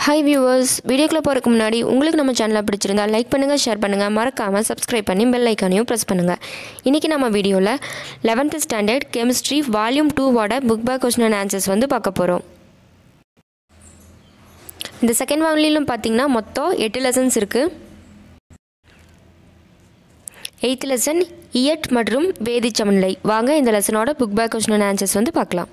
Hi viewers வீடியோக்குள்ளே போகிறதுக்கு முன்னாடி உங்களுக்கு நம்ம சேனலை பிடிச்சிருந்தா லைக் பண்ணுங்கள் ஷேர் பண்ணுங்கள் மறக்காமல் சப்ஸ்கிரைப் பண்ணி பெல் ஐக்கானையும் ப்ரெஸ் பண்ணுங்கள் இன்றைக்கி நம்ம வீடியோவில் லெவன்த்து ஸ்டாண்டர்ட் கெமிஸ்ட்ரி வால்யூம் டூவோட book back question and answers வந்து பார்க்க போகிறோம் இந்த செகண்ட் வால்யூலும் பார்த்தீங்கன்னா மொத்தம் எட்டு லெசன்ஸ் இருக்குது எயித் லெசன் இயட் மற்றும் வேதி சமநிலை வாங்க இந்த லெசனோட book back question and answers வந்து பார்க்கலாம்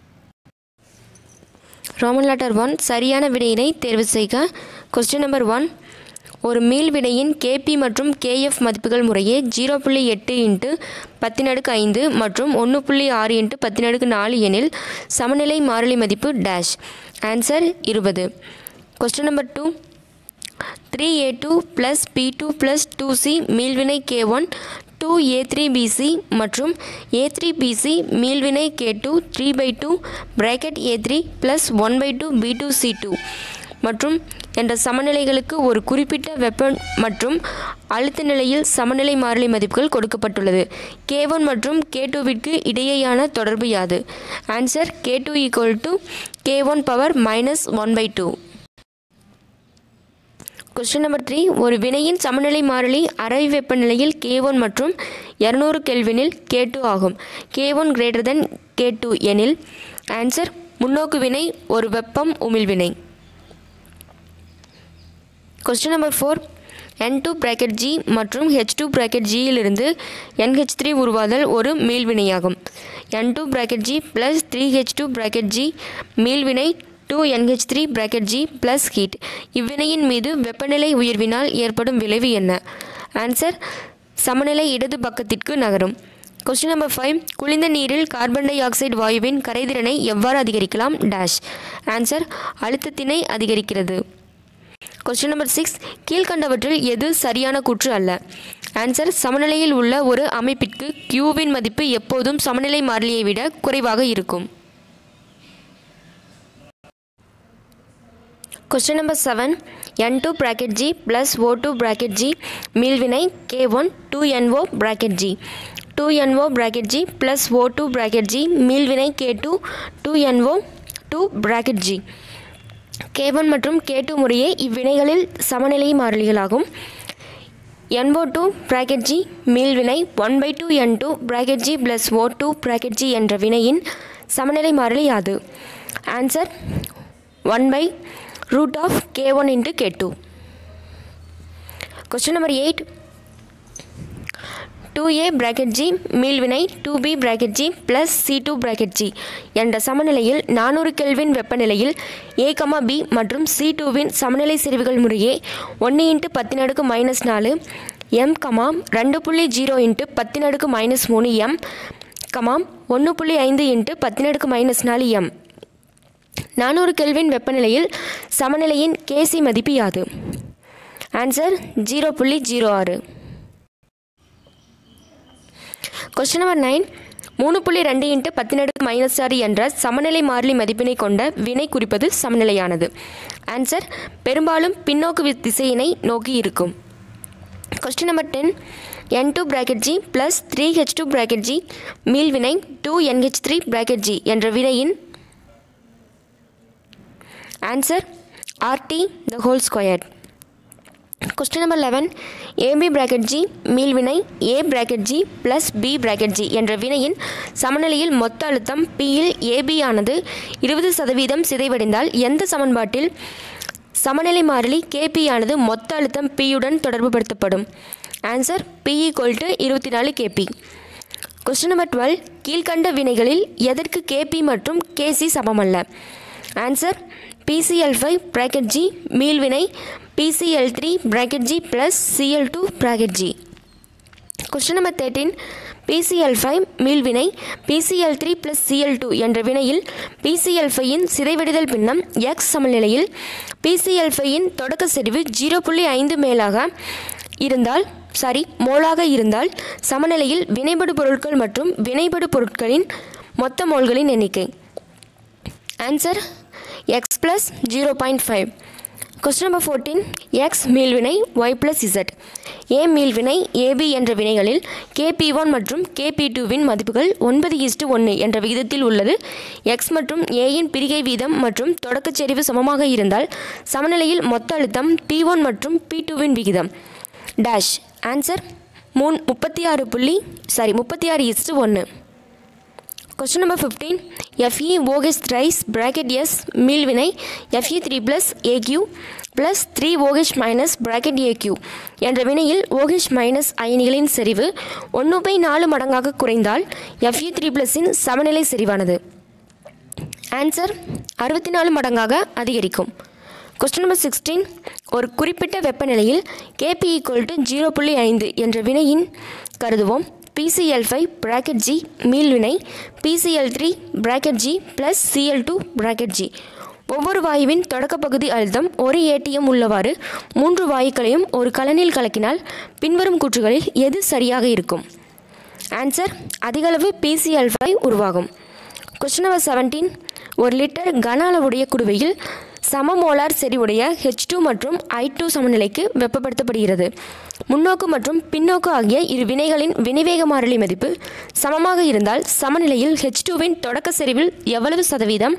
ரோமன் லெட்டர் ஒன் சரியான விடையினை தேர்வு செய்க கொஸ்டின் நம்பர் ஒன் ஒரு மீள் விடையின் கேபி மற்றும் கேஎஃப் மதிப்புகள் முறையே ஜீரோ புள்ளி எட்டு இன்ட்டு பத்தினடுக்கு ஐந்து மற்றும் ஒன்று புள்ளி ஆறு இன்ட்டு பத்தினடுக்கு நாலு எனில் சமநிலை மாறிலி மதிப்பு டேஷ் ஆன்சர் இருபது question number two three A two plus B two plus two C மீள்வினை K one two A three BC மற்றும் ஏ த்ரீ பிசி மீள்வினை K two three by two bracket A three plus one by two B two C two மற்றும் என்ற சமநிலைகளுக்கு ஒரு குறிப்பிட்ட வெப்ப மற்றும் அழுத்த நிலையில் சமநிலை மாறிலி மதிப்புகள் கொடுக்கப்பட்டுள்ளது கே ஒன் மற்றும் கே டூவிற்கு இடையேயான தொடர்பு யாது answer K two equal to K one power minus one by two question number three ஒரு வினையின் சமநிலை மாறிலி அறை வெப்பநிலையில் கே ஒன் மற்றும் இரநூறு கெல்வினில் கே டூ ஆகும் K one greater than K two எனில் ஆன்சர் முன்னோக்கு வினை ஒரு வெப்பம் உமிழ்வினை question number four N two bracket G மற்றும் ஹெச் டூ ப்ராக்கெட் ஜியிலிருந்து என்ஹெச் த்ரீ உருவாதல் ஒரு மீள்வினையாகும் N two bracket G plus three H two bracket G மீள்வினை two NH three bracket G plus heat இவ்வினையின் மீது வெப்பநிலை உயர்வினால் ஏற்படும் விளைவு என்ன ஆன்சர் சமநிலை இடது பக்கத்திற்கு நகரும் கொஸ்டின் நம்பர் ஃபைவ் குளிர்ந்த நீரில் கார்பன் டை ஆக்சைடு வாயுவின் கரைதிறனை எவ்வாறு அதிகரிக்கலாம் டேஷ் ஆன்சர் அழுத்தத்தினை அதிகரிக்கிறது கொஸ்டின் நம்பர் சிக்ஸ் கீழ்கண்டவற்றில் எது சரியான கூற்று அல்ல ஆன்சர் சமநிலையில் உள்ள ஒரு அமைப்பிற்கு கியூவின் மதிப்பு எப்போதும் சமநிலை மாறிலியை விட குறைவாக இருக்கும் question number seven N two bracket G plus O two bracket G மீள்வினை K one two NO bracket G two NO bracket G plus O two bracket G மீள்வினை K two two NO two bracket G K one மற்றும் K two முறையே இவ்வினைகளில் சமநிலை மாறிலிகளாகும் NO two bracket G மீள்வினை one by two N two bracket G plus O two bracket G என்ற வினையின் சமநிலை மாறிலி யாது answer one by root of k1 into k2. Question number 8. 2a bracket g மீள்வினை 2b bracket g plus c2 bracket g என்ற சமநிலையில் நானூறு kelvin வெப்பநிலையில் a, b மற்றும் c2வின் சமநிலை செறிவுகள் முறையே ஒன்று இன்ட்டு பத்தின் அடுக்கு மைனஸ் நாலு எம் கமா ரெண்டு புள்ளி ஜீரோ இன்ட்டு பத்தின் அடுக்கு மைனஸ் மூணு எம் கமாம் ஒன்று புள்ளி ஐந்து இன்ட்டு பத்தின் அடுக்கு மைனஸ் நாலு எம் நானூறு கெல்வின் வெப்பநிலையில் சமநிலையின் கேசி மதிப்பு யாது ஆன்சர் ஜீரோ புள்ளி ஜீரோ ஆறு கொஸ்டின் நம்பர் நைன் மூணு புள்ளி ரெண்டு இன்ட்டு பத்தினடுக்கு மைனஸ் ஆறு என்ற சமநிலை மாறிலி மதிப்பினை கொண்ட வினை குறிப்பது சமநிலையானது ஆன்சர் பெரும்பாலும் பின்னோக்கு திசையினை நோக்கி இருக்கும் question number ten N two bracket G plus three H two bracket G மீள்வினை two NH three bracket G என்ற வினையின் answer RT the whole square question number eleven AB bracket G மீள்வினை A bracket G plus B bracket G என்ற வினையின் சமநிலையில் மொத்த அழுத்தம் பியில் ஏபி ஆனது இருபது சதவீதம் சிதைவடைந்தால் எந்த சமன்பாட்டில் சமநிலை மாறிலி கேபி ஆனது மொத்த அழுத்தம் பியுடன் தொடர்புபடுத்தப்படும் ஆன்சர் பி ஈக்குவல் டு இருபத்தி நாலு கேபி கொஸ்டின் நம்பர் டுவெல் கீழ்கண்ட வினைகளில் எதற்கு கேபி மற்றும் கேசி சமமல்ல answer PCL five bracket G மீள்வினை PCL three bracket G plus CL two bracket G question number thirteen PCL five மீள்வினை PCL three plus CL two என்ற வினையில் பிசிஎல் ஃபையின் சிதைவடிதல் பின்னம் எக்ஸ் சமநிலையில் பிசிஎல் ஃபையின் தொடக்க செறிவு ஜீரோ புள்ளி ஐந்து மேலாக இருந்தால் சாரி மோலாக இருந்தால் சமநிலையில் வினைபடு பொருட்கள் மற்றும் வினைபடு பொருட்களின் மொத்த மோல்களின் எண்ணிக்கை answer x plus zero point five question number fourteen x மீள்வினை ஒய் ப்ளஸ் இசட் ஏ மீள்வினை ஏபி என்ற வினைகளில் கேபி ஒன் மற்றும் கேபி டூவின் மதிப்புகள் ஒன்பது ஈஸ்டு ஒன்று என்ற விகிதத்தில் உள்ளது எக்ஸ் மற்றும் ஏயின் பிரிகை வீதம் மற்றும் தொடக்கச் செறிவு சமமாக இருந்தால் சமநிலையில் மொத்த அழுத்தம் பி ஒன் மற்றும் பி டூவின் விகிதம் டேஷ் ஆன்சர் மூணு முப்பத்தி ஆறு புள்ளி சாரி முப்பத்தி ஆறு ஈஸ்டு ஒன்று question number fifteen FE OH thrice bracket S மீள்வினை FE three plus AQ plus three OH minus bracket AQ என்ற வினையில் ஓஹெச் மைனஸ் அயனிகளின் செறிவு ஒன்று பை நாலு மடங்காக குறைந்தால் எஃப்இ த்ரீ ப்ளஸின் சமநிலை செறிவானது ஆன்சர் அறுபத்தி நாலு மடங்காக அதிகரிக்கும் கொஸ்டின் நம்பர் சிக்ஸ்டீன் ஒரு குறிப்பிட்ட வெப்பநிலையில் கேபி ஈக்குவல் டு ஜீரோ புள்ளி ஐந்து என்ற வினையின் கருதுவோம் பிசிஎல் ஃபைவ் பிராக்கெட் ஜி மீள்வினை PCL three bracket G plus CL two bracket G ஒவ்வொரு வாயுவின் தொடக்கப் பகுதி அழுத்தம் ஒரு ஏடிஎம் உள்ளவாறு மூன்று வாயுக்களையும் ஒரு கலனில் கலக்கினால் பின்வரும் கூற்றுகளில் எது சரியாக இருக்கும் ஆன்சர் அதிகளவு பிசிஎல் ஃபைவ் உருவாகும் கொஸ்டின் நம்பர் செவன்டீன் ஒரு லிட்டர் கன அளவுடைய குடுவையில் சமமோலார் செறிவுடைய ஹெச் டூ மற்றும் ஐ டூ சமநிலைக்கு வெப்பப்படுத்தப்படுகிறது முன்னோக்கு மற்றும் பின்னோக்கு ஆகிய இரு வினைகளின் வினைவேக மாறிலி மதிப்பு சமமாக இருந்தால் சமநிலையில் ஹெச் டூவின் தொடக்க செறிவில் எவ்வளவு சதவீதம்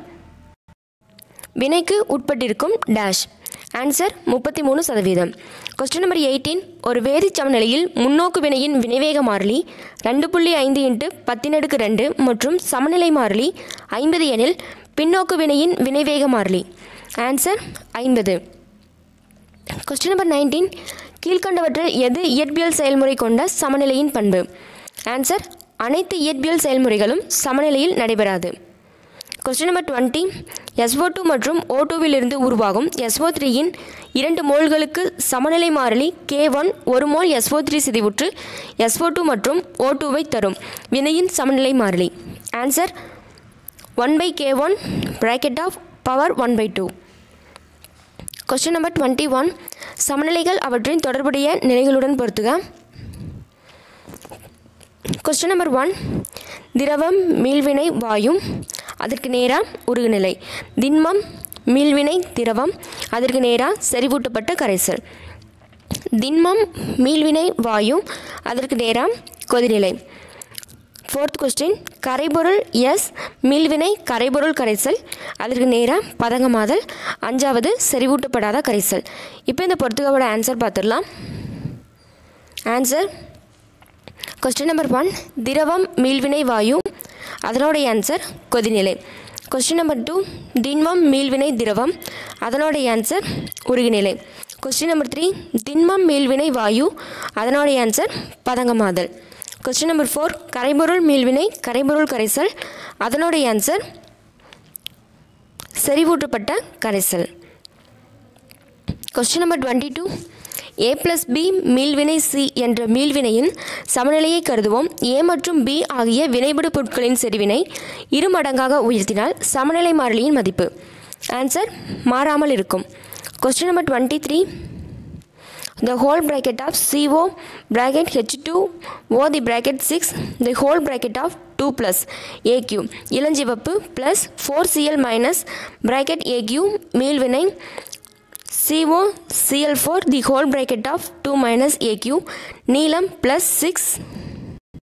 வினைக்கு உட்பட்டிருக்கும் டேஷ் ஆன்சர் முப்பத்தி மூணு சதவீதம் கொஸ்டின் நம்பர் எயிட்டீன் ஒரு வேதி சமநிலையில் முன்னோக்கு வினையின் வினைவேக மாறிலி ரெண்டு புள்ளி ஐந்து இன்ட்டு பத்தினடுக்கு ரெண்டு மற்றும் சமநிலை மாறிலி ஐம்பது எனில் பின்னோக்கு வினையின் வினைவேக மாறிலி ஆன்சர் ஐம்பது கொஸ்டின் நம்பர் நைன்டீன் கீழ்கண்டவற்றில் எது இயற்பியல் செயல்முறை கொண்ட சமநிலையின் பண்பு ஆன்சர் அனைத்து இயற்பியல் செயல்முறைகளும் சமநிலையில் நடைபெறாது question number twenty SO two மற்றும் ஓ டூவிலிருந்து உருவாகும் எஸ்ஓ த்ரீயின் இரண்டு மோல்களுக்கு சமநிலை மாறிலி கே ஒன் ஒரு மோல் எஸ்ஓ த்ரீ சிதைவுற்று எஸ்ஓ டூ மற்றும் ஓ டூவை தரும் வினையின் சமநிலை மாறிலி answer one by K one bracket of power one by two question number twenty one சமநிலைகள் அவற்றின் தொடர்புடைய நிலைகளுடன் பொறுத்துக கொஸ்டின் நம்பர் ஒன் திரவம் மீள்வினை வாயும் அதற்கு நேராக உருகுநிலை திண்மம் மீள்வினை திரவம் அதற்கு நேராக செறிவூட்டப்பட்ட கரைசல் திண்மம் மீள்வினை வாயு அதற்கு நேராக கொதிநிலை ஃபோர்த் கொஸ்டின் கரைபொருள் எஸ் மீள்வினை கரைபொருள் கரைசல் அதற்கு நேராக பதங்கமாதல் அஞ்சாவது செறிவூட்டப்படாத கரைசல் இப்போ இந்த பொறுத்துக்காவோட ஆன்சர் பார்த்துடலாம் ஆன்சர் கொஸ்டின் நம்பர் ஒன் திரவம் மீள்வினை வாயு அதனுடைய ஆன்சர் கொதிநிலை கொஸ்டின் நம்பர் டூ திண்மம் மீள்வினை திரவம் அதனுடைய ஆன்சர் உருகுநிலை கொஸ்டின் நம்பர் த்ரீ திண்மம் மீள்வினை வாயு அதனுடைய ஆன்சர் பதங்கமாதல் கொஸ்டின் நம்பர் ஃபோர் கரைபொருள் மீள்வினை கரைபொருள் கரைசல் அதனுடைய ஆன்சர் செறிவூட்டப்பட்ட கரைசல் question number twenty two A plus B மீள்வினை சி என்ற மீள்வினையின் சமநிலையை கருதுவோம் ஏ மற்றும் பி ஆகிய வினைபடு பொருட்களின் செறிவினை இரு மடங்காக உயர்த்தினால் சமநிலை மாறிலியின் மதிப்பு ஆன்சர் மாறாமல் இருக்கும் question number twenty three the whole bracket of CO bracket H2 O the bracket 6 the whole bracket of 2 plus AQ இளஞ்சிவப்பு plus 4Cl minus bracket AQ மீள்வினை CO Cl4 the whole bracket of 2 minus AQ நீலம் plus 6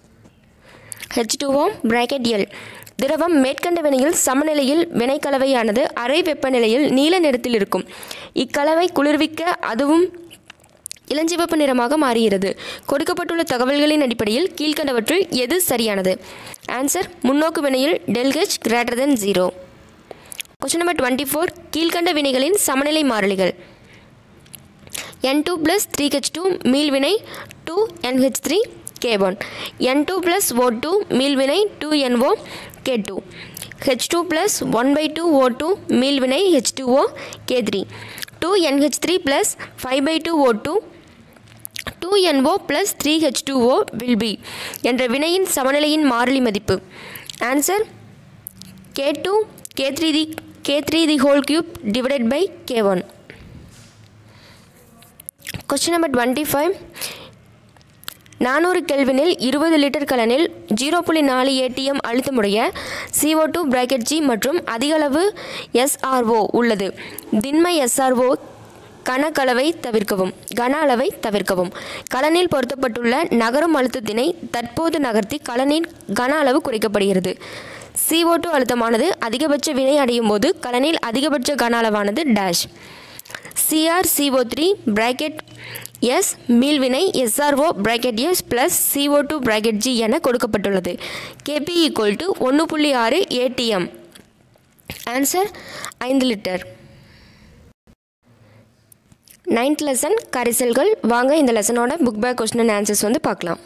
H2O bracket L திரவம் மேற்கண்ட வினையில் சமநிலையில் வினைக்கலவையானது அறை வெப்பநிலையில் நீல நிறத்தில் இருக்கும் இக்கலவை குளிர்விக்க அதுவும் இளஞ்சிவப்பு நிறமாக மாறுகிறது கொடுக்கப்பட்டுள்ள தகவல்களின் அடிப்படையில் கீழ்கண்டவற்றில் எது சரியானது ஆன்சர் முன்னோக்கு வினையில் del H greater than zero question number twenty four கீழ்கண்ட வினைகளின் சமநிலை மாறிலிகள் N two plus three H two மீள்வினை two NH three K one N two plus O two மீள்வினை two NO K two H two plus one by two O two மீள்வினை H two O K three two NH three plus five by two O two two NO plus three H two O வில் B என்ற வினையின் சமநிலையின் மாறிலி மதிப்பு answer K two K three the K three the whole cube divided by K one question number twenty five நானூறு கெல்வினில் இருபது லிட்டர் கலனில் ஜீரோ புள்ளி நாலு ஏடிஎம் அழுத்தமுடைய CO2 டூ பிராக்கெட் ஜி மற்றும் அதிகளவு எஸ்ஆர்ஓ உள்ளது திண்ம எஸ்ஆர்ஓ கனக்களவை தவிர்க்கவும் கன அளவை தவிர்க்கவும் கலனில் பொருத்தப்பட்டுள்ள நகரும் அழுத்தத்தினை தற்போது நகர்த்தி கலனின் கன அளவு குறைக்கப்படுகிறது CO2 டூ அழுத்தமானது அதிகபட்ச வினை அடையும் போது கலனில் அதிகபட்ச கன அளவானது dash CR CO three bracket S மீள்வினை SRO bracket S plus CO two bracket G என கொடுக்கப்பட்டுள்ளது கேபி ஈக்குவல் டு ஒன்று புள்ளி ஆறு ஏடிஎம் ஆன்சர் ஐந்து லிட்டர் நைன்த் லெசன் கரைசல்கள் வாங்க இந்த லெசனோட book back question and answers வந்து பார்க்கலாம்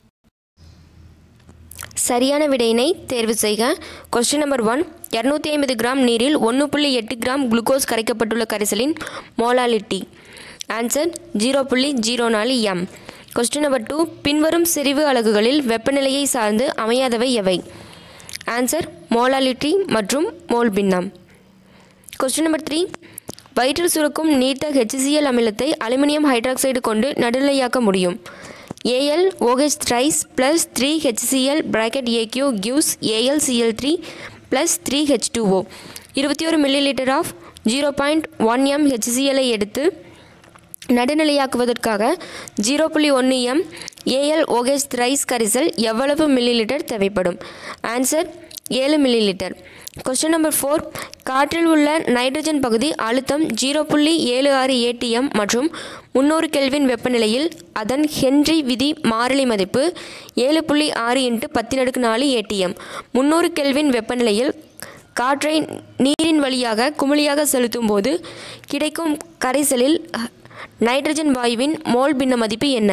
சரியான விடையினை தேர்வு செய்க கொஸ்டின் நம்பர் ஒன் இரநூத்தி ஐம்பது கிராம் நீரில் ஒன்று புள்ளி எட்டு கிராம் குளுக்கோஸ் கரைக்கப்பட்டுள்ள கரைசலின் மோலாலிட்டி ஆன்சர் ஜீரோ புள்ளி ஜீரோ நாலு எம் கொஸ்டின் நம்பர் டூ பின்வரும் செறிவு அலகுகளில் வெப்பநிலையை சார்ந்து அமையாதவை எவை ஆன்சர் மோலாலிட்டி மற்றும் மோல் பின்னம் கொஸ்டின் நம்பர் த்ரீ வயிற்றில் சுரக்கும் நீர்த்த ஹெச்சிசிஎல் அமிலத்தை அலுமினியம் ஹைட்ராக்சைடு கொண்டு நடுநிலையாக்க முடியும் AL OH thrice plus three HCCL bracket AQ gives ALCL three plus three H two O இருபத்தி ஒரு millilitre of zero point one M ஹெச்சிசிஎலை எடுத்து நடுநிலையாக்குவதற்காக ஜீரோ புள்ளி ஒன்று எம் ஏஎல் ஓகேஸ் ரைஸ் கரிசல் எவ்வளவு மில்லி லிட்டர் தேவைப்படும் ஆன்சர் ஏழு millilitre question number four காற்றில் உள்ள நைட்ரஜன் பகுதி அழுத்தம் ஜீரோ புள்ளி ஏழு ஆறு ஏடிஎம் மற்றும் முந்நூறு கெல்வின் வெப்பநிலையில் அதன் ஹென்றி விதி மாறிலி மதிப்பு ஏழு புள்ளி ஆறு இன்ட்டு பத்தினடுக்கு நாலு ஏடிஎம் முந்நூறு கெல்வின் வெப்பநிலையில் காற்றை நீரின் வழியாக குமிழியாக செலுத்தும் போது கிடைக்கும் கரைசலில் நைட்ரஜன் வாயுவின் மோல் பின்ன மதிப்பு என்ன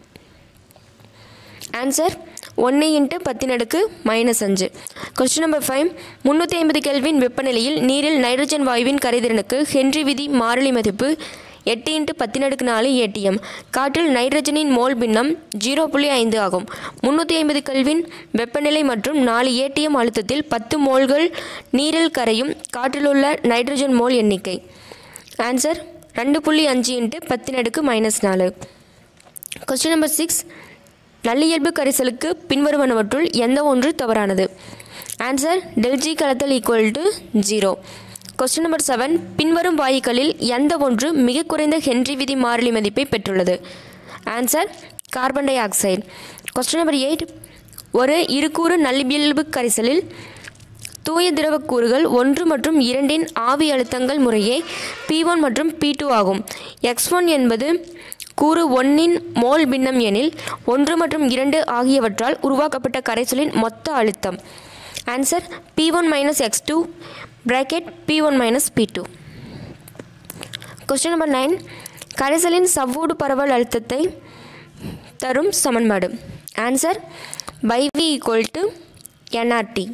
ஆன்சர் ஒன்று இன்ட்டு பத்தினடுக்கு மைனஸ் அஞ்சு கொஸ்டின் நம்பர் ஃபைவ் முந்நூற்றி ஐம்பது கெல்வின் வெப்பநிலையில் நீரில் நைட்ரஜன் வாயுவின் கரைதிறனுக்கு ஹென்றி விதி மாறிலி மதிப்பு எட்டு இன்ட்டு பத்தினடுக்கு நாலு ஏடிஎம் காற்றில் நைட்ரஜனின் மோல் பின்னம் ஜீரோ புள்ளி ஐந்து ஆகும் முந்நூற்றி ஐம்பது கெல்வின் வெப்பநிலை மற்றும் நாலு ஏடிஎம் அழுத்தத்தில் பத்து மோல்கள் நீரில் கரையும் காற்றிலுள்ள நைட்ரஜன் மோல் எண்ணிக்கை ஆன்சர் ரெண்டு புள்ளி அஞ்சு இன்ட்டு பத்தினடுக்கு மைனஸ் நாலு கொஸ்டின் நம்பர் சிக்ஸ் நல்லியல்பு கரைசலுக்கு பின்வருவனவற்றுள் எந்த ஒன்று தவறானது ஆன்சர் டெல்ஜி கலத்தல் equal to zero question number seven பின்வரும் வாயுக்களில் எந்த ஒன்று மிக குறைந்த ஹென்றி விதி மாறிலி மதிப்பை பெற்றுள்ளது answer carbon dioxide question number eight ஒரு இருகூறு நல்லியல்பு கரைசலில் தூய திரவக் கூறுகள் ஒன்று மற்றும் இரண்டின் ஆவி அழுத்தங்கள் முறையே பி ஒன் மற்றும் பி டூ ஆகும் எக்ஸ் ஒன் என்பது கூறு ஒன்னின் மோல் பின்னம் எனில் ஒன்று மற்றும் இரண்டு ஆகியவற்றால் உருவாக்கப்பட்ட கரைசலின் மொத்த அழுத்தம் answer P one minus X two bracket P one minus P two question number nine கரைசலின் சவ்வூடு பரவல் அழுத்தத்தை தரும் சமன்பாடு answer pi V equal to N R T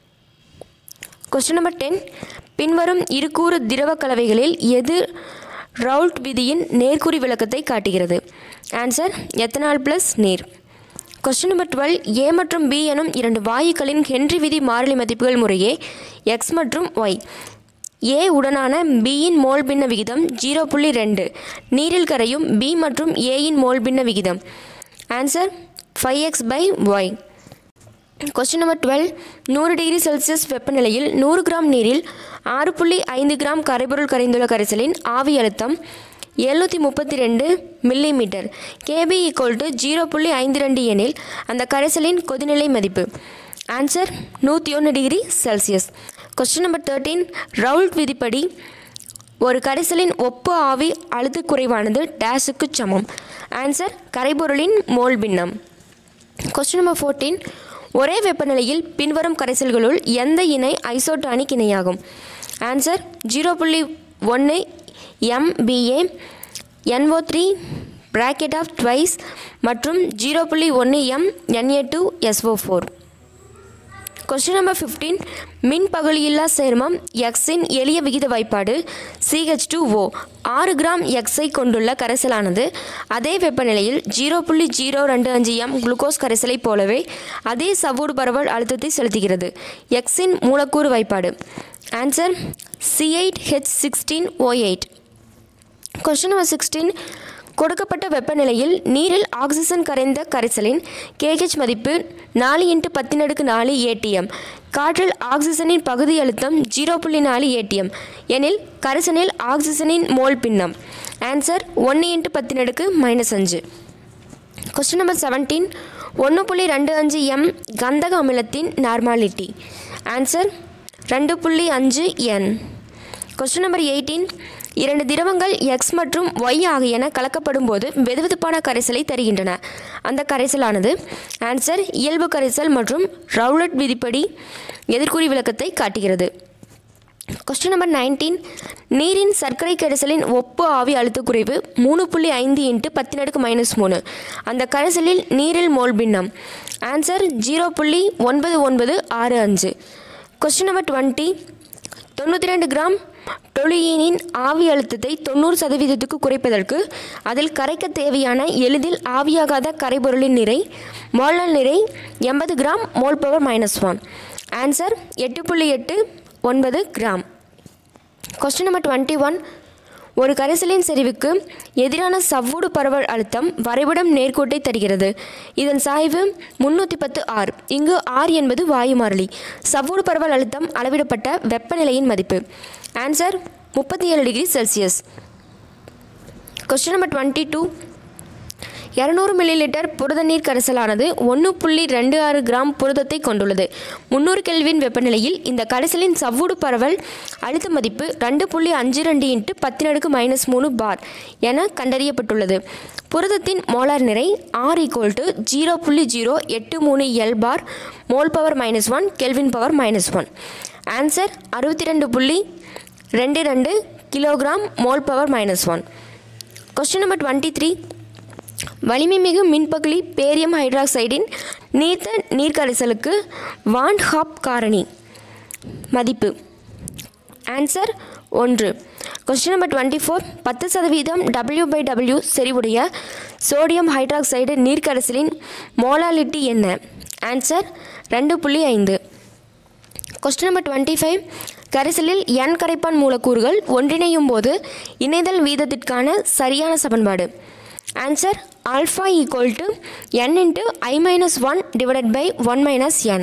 question number ten பின்வரும் இருகூறு திரவ கலவைகளில் எது ரவுல்ட் விதியின் நேர்குறி விளக்கத்தை காட்டுகிறது ஆன்சர் எத்தனால் ப்ளஸ் நீர் கொஸ்டின் நம்பர் டுவெல் ஏ மற்றும் பி எனும் இரண்டு வாயுக்களின் ஹென்றி விதி மாறிலி மதிப்புகள் முறையே எக்ஸ் மற்றும் ஒய் ஏ உடனான பியின் மோல் பின்ன விகிதம் ஜீரோ புள்ளி ரெண்டு நீரில் கரையும் பி மற்றும் ஏயின் மோல் பின்ன விகிதம் answer five X by Y question number twelve நூறு டிகிரி செல்சியஸ் வெப்பநிலையில் நூறு கிராம் நீரில் ஆறு புள்ளி ஐந்து கிராம் கரைபொருள் கரைந்துள்ள கரைசலின் ஆவி அழுத்தம் எழுநூற்றி முப்பத்தி ரெண்டு millimetre K B equal to zero புள்ளி ஐந்து ரெண்டு எனில் அந்த கரைசலின் கொதிநிலை மதிப்பு ஆன்சர் நூற்றி ஒன்று degree Celsius question number thirteen Raoult விதிப்படி ஒரு கரைசலின் ஒப்பு ஆவி அழுத்த குறைவானது டேஷுக்கு சமம் ஆன்சர் கரைபொருளின் மோல் பின்னம் கொஸ்டின் நம்பர் ஃபோர்டீன் ஒரே வெப்பநிலையில் பின்வரும் கரைசல்களுள் எந்த இணை ஐசோட்டானிக் இணையாகும் ஆன்சர் ஜீரோ புள்ளி ஒன்று M B A N O three bracket of twice மற்றும் ஜீரோ புள்ளி ஒன்று M N A two SO four question number fifteen மின் பகுதியில்லா சேர்மம் எக்ஸின் எளிய விகித வாய்ப்பாடு சிஹெச் டூ ஓ ஆறு கிராம் எக்ஸை கொண்டுள்ள கரைசலானது அதே வெப்பநிலையில் ஜீரோ புள்ளி ஜீரோ ரெண்டு அஞ்சு எம் குளுக்கோஸ் கரைசலைப் போலவே அதே சவ்வூடு பரவல் அழுத்தத்தை செலுத்துகிறது எக்ஸின் மூலக்கூறு வாய்ப்பாடு answer C eight H sixteen O eight question number sixteen கொடுக்கப்பட்ட வெப்பநிலையில் நீரில் ஆக்சிஜன் கரைந்த கரைசலின் கேஹெச் மதிப்பு நாலு இன்ட்டு பத்தினடுக்கு நாலு ஏடிஎம் காற்றில் ஆக்சிஜனின் பகுதி அழுத்தம் ஜீரோ புள்ளி நாலு ஏடிஎம் எனில் கரைசலில் ஆக்சிஜனின் மோல் பின்னம் ஆன்சர் ஒன்று இன்ட்டு பத்தினடுக்கு மைனஸ் அஞ்சு கொஸ்டின் நம்பர் செவன்டீன் ஒன்று புள்ளி ரெண்டு அஞ்சு எம் கந்தக அமிலத்தின் நார்மாலிட்டி ஆன்சர் ரெண்டு புள்ளி அஞ்சு என் கொஸ்டின் நம்பர் எயிட்டீன் இரண்டு திரவங்கள் எக்ஸ் மற்றும் ஒய் ஆகியன கலக்கப்படும் போது வெதுவெதுப்பான கரைசலை தருகின்றன அந்த கரைசலானது ஆன்சர் இயல்பு கரைசல் மற்றும் ரவுலட் விதிப்படி எதிர்குறி விளக்கத்தை காட்டுகிறது கொஸ்டின் நம்பர் நைன்டீன் நீரின் சர்க்கரை கரைசலின் ஒப்பு ஆவி அழுத்த குறைவு மூணு புள்ளி ஐந்து இன்ட்டு பத்தினடுக்கு மைனஸ் மூணு அந்த கரைசலில் நீரில் மோல் பின்னம் ஆன்சர் ஜீரோ புள்ளி ஒன்பது ஒன்பது ஆறு அஞ்சு கொஸ்டின் நம்பர் டுவெண்ட்டி தொண்ணூற்றி ரெண்டு கிராம் டொலியீனின் ஆவி அழுத்தத்தை தொண்ணூறு சதவீதத்துக்கு குறைப்பதற்கு அதில் கரைக்க தேவையான எளிதில் ஆவியாகாத கரைபொருளின் நிறை மோல்னால் நிறை எண்பது gram mole power minus one answer எட்டு புள்ளி எட்டு ஒன்பது gram question number twenty one ஒரு கரைசலின் செறிவுக்கு எதிரான சவ்வூடு பரவல் அழுத்தம் வரைபடம் நேர்கோட்டை தருகிறது இதன் சாய்வு முன்னூற்றி பத்து ஆர் இங்கு ஆர் என்பது வாயு மாறிலி சவ்வூடு பரவல் அழுத்தம் அளவிடப்பட்ட வெப்பநிலையின் மதிப்பு ஆன்சர் முப்பத்தி ஏழு degree Celsius question number twenty two இரநூறு மில்லிலிட்டர் புரத நீர் கரைசலானது ஒன்று புள்ளி ரெண்டு ஆறு கிராம் புரதத்தை கொண்டுள்ளது முந்நூறு கெல்வின் வெப்பநிலையில் இந்த கரைசலின் சவ்வூடு பரவல் அழுத்த மதிப்பு ரெண்டு புள்ளி அஞ்சு ரெண்டு இன்ட்டு பத்தினடுக்கு மைனஸ் மூணு பார் என கண்டறியப்பட்டுள்ளது புரதத்தின் மோலார் நிறை ஆர் ஈக்குவல் டு ஜீரோ புள்ளி ஜீரோ எட்டு மூணு L bar mole power minus one Kelvin power minus one answer அறுபத்தி ரெண்டு புள்ளி ரெண்டு ரெண்டு kilogram mole power minus one question number twenty three வலிமை மிகு மின்பகுளி பேரியம் ஹைட்ராக்சைடின் நீர்த்த நீர்க்கரைசலுக்கு வான் ஹாப் காரணி மதிப்பு ஆன்சர் ஒன்று கொஸ்டின் நம்பர் டுவெண்ட்டி ஃபோர் பத்து சதவீதம் டபிள்யூ பை டபிள்யூ செறிவுடைய சோடியம் ஹைட்ராக்சைடு நீர்க்கரைசலின் மோலாலிட்டி என்ன ஆன்சர் ரெண்டு புள்ளி ஐந்து கொஸ்டின் நம்பர் டுவெண்ட்டி ஃபைவ் கரைசலில் என் கரைப்பான் மூலக்கூறுகள் ஒன்றிணையும் போது இணைதல் வீதத்திற்கான சரியான சமன்பாடு answer alpha equal to N into I minus one divided by one minus N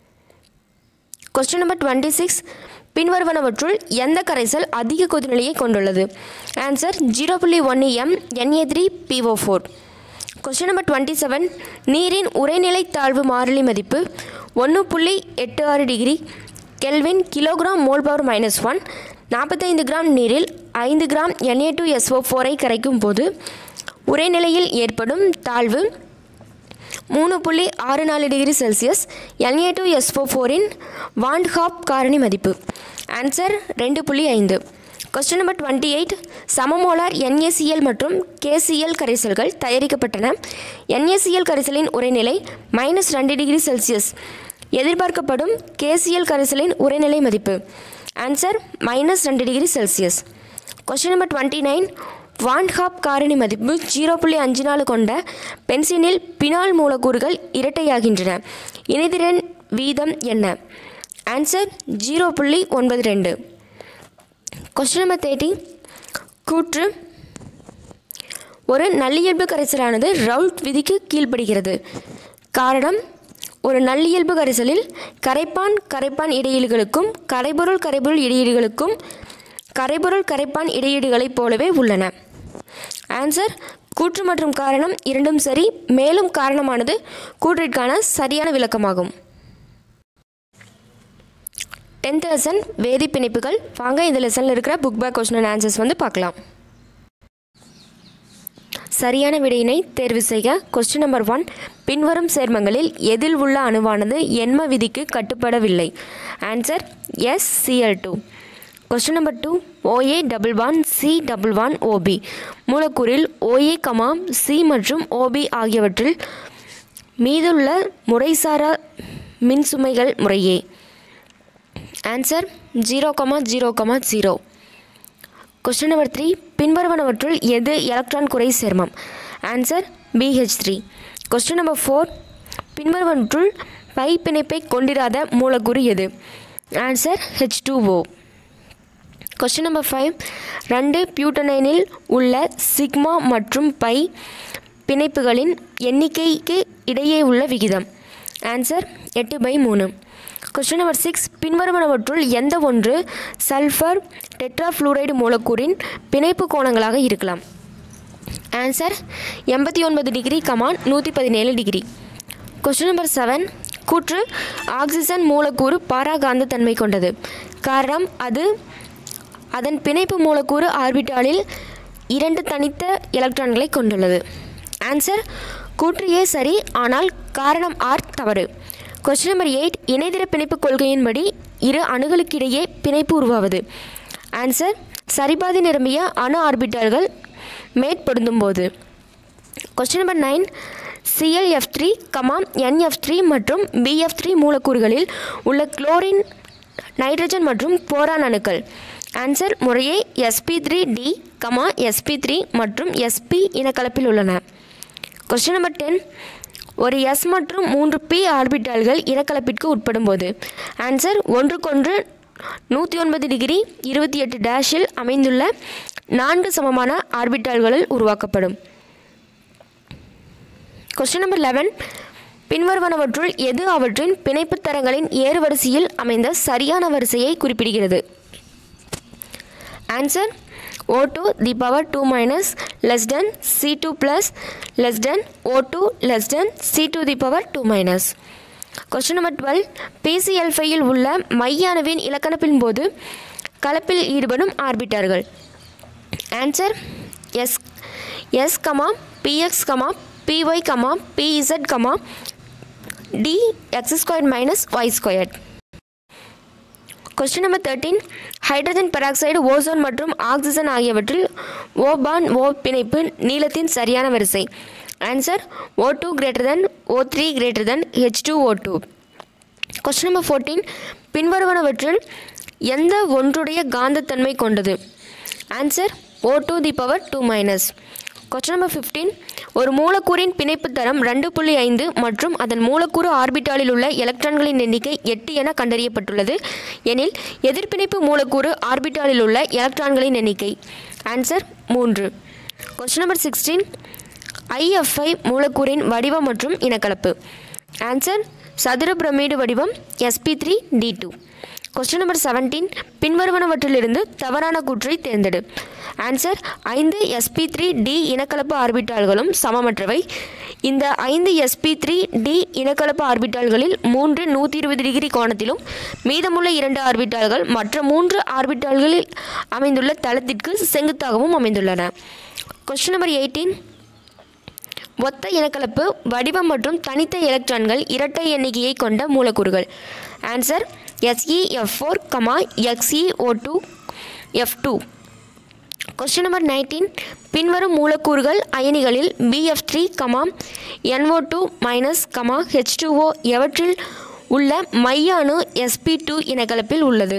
question number twenty six பின்வருவனவற்றுள் எந்த கரைசல் அதிக கொதிநிலையை கொண்டுள்ளது ஆன்சர் ஜீரோ புள்ளி ஒன்று M N A three P O four question number twenty seven நீரின் உரைநிலை தாழ்வு மாறிலி மதிப்பு ஒன்று புள்ளி எட்டு ஆறு degree Kelvin kilogram mole power minus one நாற்பத்தைந்து கிராம் நீரில் ஐந்து கிராம் என்ஏ டூ எஸ்ஓ ஃபோரை கரைக்கும் போது உரைநிலையில் ஏற்படும் தாழ்வு மூணு புள்ளி ஆறு நாலு degree Celsius N A two S O ஃபோரின் வாண்ட்ஹாப் காரணி மதிப்பு ஆன்சர் ரெண்டு புள்ளி ஐந்து கொஸ்டின் நம்பர் டுவெண்ட்டி எயிட் சமமோலார் என்ஏசிஎல் மற்றும் கேசிஎல் கரைசல்கள் தயாரிக்கப்பட்டன என்ஏசிஎல் கரைசலின் உரைநிலை மைனஸ் ரெண்டு டிகிரி செல்சியஸ் எதிர்பார்க்கப்படும் கேசிஎல் கரைசலின் உரைநிலை மதிப்பு ஆன்சர் மைனஸ் ரெண்டு degree Celsius question number twenty nine van't Hoff காரணி மதிப்பு ஜீரோ புள்ளி அஞ்சு நாலு கொண்ட பென்சினில் பினால் மூலக்கூறுகள் இரட்டையாகின்றன இணைதிறன் வீதம் என்ன ஆன்சர் ஜீரோ புள்ளி ஒன்பது ரெண்டு கொஸ்டின் நம்பர் தேர்ட்டி கூற்று ஒரு நல்லியல்பு கரைசலானது ரவுல்ட் விதிக்கு கீழ்ப்படுகிறது காரணம் ஒரு நல்லியல்பு கரைசலில் கரைப்பான் கரைப்பான் இடையீடுகளுக்கும் கரைபொருள் கரைபொருள் இடையீடுகளுக்கும் கரைபொருள் கரைப்பான் இடையீடுகளைப் போலவே உள்ளன ஆன்சர் கூற்று மற்றும் காரணம் இரண்டும் சரி மேலும் காரணமானது கூற்றிற்கான சரியான விளக்கமாகும் டென்த் லெசன் வேதி பிணைப்புகள் வாங்க இந்த லெசனில் இருக்கிற book back question and answers வந்து பார்க்கலாம் சரியான விடையினை தேர்வு செய்க கொஸ்டின் நம்பர் ஒன் பின்வரும் சேர்மங்களில் எதில் உள்ள அணுவானது எண்ம விதிக்கு கட்டுப்படவில்லை answer S C L two question number two O A double one C double one O B மூலக்கூறில் ஓஏ கமா சி மற்றும் ஓபி ஆகியவற்றில் மீதுள்ள முறைசாரா மின்சுமைகள் முறையே answer zero comma zero comma zero question number three பின்வருவனவற்றுள் எது எலக்ட்ரான் குறை சேர்மம் answer pH three question number four பின்வருவனவற்றுள் பை பிணைப்பை கொண்டிராத மூலக்கூறு எது answer H two O question number five ரெண்டு பியூட்டனைனில் உள்ள சிக்மா மற்றும் பை பிணைப்புகளின் எண்ணிக்கைக்கு இடையே உள்ள விகிதம் ஆன்சர் எட்டு பை மூணு கொஸ்டின் நம்பர் சிக்ஸ் பின்வருவனவற்றுள் எந்த ஒன்று சல்ஃபர் டெட்ராஃப்ளூரைடு மூலக்கூறின் பிணைப்பு கோணங்களாக இருக்கலாம் ஆன்சர் எண்பத்தி ஒன்பது டிகிரி கமான் நூற்றி பதினேழு டிகிரி கொஸ்டின் நம்பர் செவன் கூற்று ஆக்சிஜன் மூலக்கூறு பாராகாந்த தன்மை கொண்டது காரணம் அது அதன் பிணைப்பு மூலக்கூறு ஆர்பிட்டாலில் இரண்டு தனித்த எலக்ட்ரான்களை கொண்டுள்ளது ஆன்சர் கூற்று ஏ சரி ஆனால் காரணம் ஆர் தவறு கொஸ்டின் நம்பர் எயிட் இணைதிர பிணைப்பு கொள்கையின்படி இரு அணுகளுக்கிடையே பிணைப்பு உருவாவது ஆன்சர் சரிபாதி நிரம்பிய அணு ஆர்பிட்டால்கள் மேற்பொருந்தும் போது question number nine C L F three comma N F three மற்றும் பிஎஃப் த்ரீ மூலக்கூறுகளில் உள்ள குளோரின் நைட்ரஜன் மற்றும் போரான் அணுக்கள் ஆன்சர் முறையே S P three D comma S P three மற்றும் எஸ்பி இனக்கலப்பில் உள்ளன கொஸ்டின் நம்பர் டென் ஒரு எஸ் மற்றும் மூன்று பி ஆர்பிட்டால்கள் இனக்கலப்பிற்கு உட்படும் போது ஆன்சர் ஒன்றுக்கொன்று நூற்றி ஒன்பது டிகிரி இருபத்தி எட்டு டேஷில் அமைந்துள்ள நான்கு சமமான ஆர்பிட்டால்களில் உருவாக்கப்படும் கொஸ்டின் நம்பர் லெவன் பின்வருவனவற்றுள் எது அவற்றின் பிணைப்பு தரங்களின் ஏறுவரிசையில் அமைந்த சரியான வரிசையை குறிப்பிடுகிறது answer O two the power two minus less than C two plus less than O two less than C two the power two minus question number twelve P C L ஃபையில் உள்ள மைய அணுவின் இலக்கணப்பின் போது கலப்பில் ஈடுபடும் ஆர்பிட்டார்கள் answer S S comma P X comma P Y comma P Z comma D X square minus Y square question number thirteen hydrogen peroxide ozone மற்றும் ஆக்சிஜன் ஆகியவற்றில் ஓபான் ஓ பிணைப்பு நீளத்தின் சரியான வரிசை answer O two greater than O three greater than H two O two question number fourteen பின்வருவனவற்றில் எந்த ஒன்றுடைய காந்தத்தன்மை கொண்டது answer O two the power two minus question number fifteen ஒரு மூலக்கூறின் பிணைப்பு தரம் ரெண்டு புள்ளி ஐந்து மற்றும் அதன் மூலக்கூறு ஆர்பிட்டாலில் உள்ள எலக்ட்ரான்களின் எண்ணிக்கை எட்டு என கண்டறியப்பட்டுள்ளது எனில் எதிர்பிணைப்பு மூலக்கூறு ஆர்பிட்டாலில் உள்ள எலக்ட்ரான்களின் எண்ணிக்கை ஆன்சர் மூன்று கொஸ்டின் நம்பர் சிக்ஸ்டீன் ஐஎஃப்ஐ மூலக்கூறின் வடிவம் மற்றும் இனக்கலப்பு ஆன்சர் சதுர பிரமிடு வடிவம் S P three D two question number seventeen பின்வருவனவற்றிலிருந்து தவறான கூற்றை தேர்ந்தெடு ஆன்சர் ஐந்து எஸ்பி த்ரீ டி இனக்கலப்பு ஆர்பிட்டால்களும் சமமற்றவை இந்த ஐந்து எஸ்பி த்ரீ டி இனக்கலப்பு ஆர்பிட்டால்களில் மூன்று நூற்றி இருபது டிகிரி கோணத்திலும் மீதமுள்ள இரண்டு ஆர்பிட்டால்கள் மற்ற மூன்று ஆர்பிட்டால்களில் அமைந்துள்ள தளத்திற்கு செங்குத்தாகவும் அமைந்துள்ளன கொஸ்டின் நம்பர் எயிட்டீன் ஒத்த இனக்கலப்பு வடிவம் மற்றும் தனித்த எலக்ட்ரான்கள் இரட்டை எண்ணிக்கையை கொண்ட மூலக்கூறுகள் answer S E F four comma X E O two F two question number nineteen பின்வரும் மூலக்கூறுகள் அயனிகளில் B F three comma N O two minus comma H two O எவற்றில் உள்ள மைய அணு எஸ்பி டூ இனக்கலப்பில் உள்ளது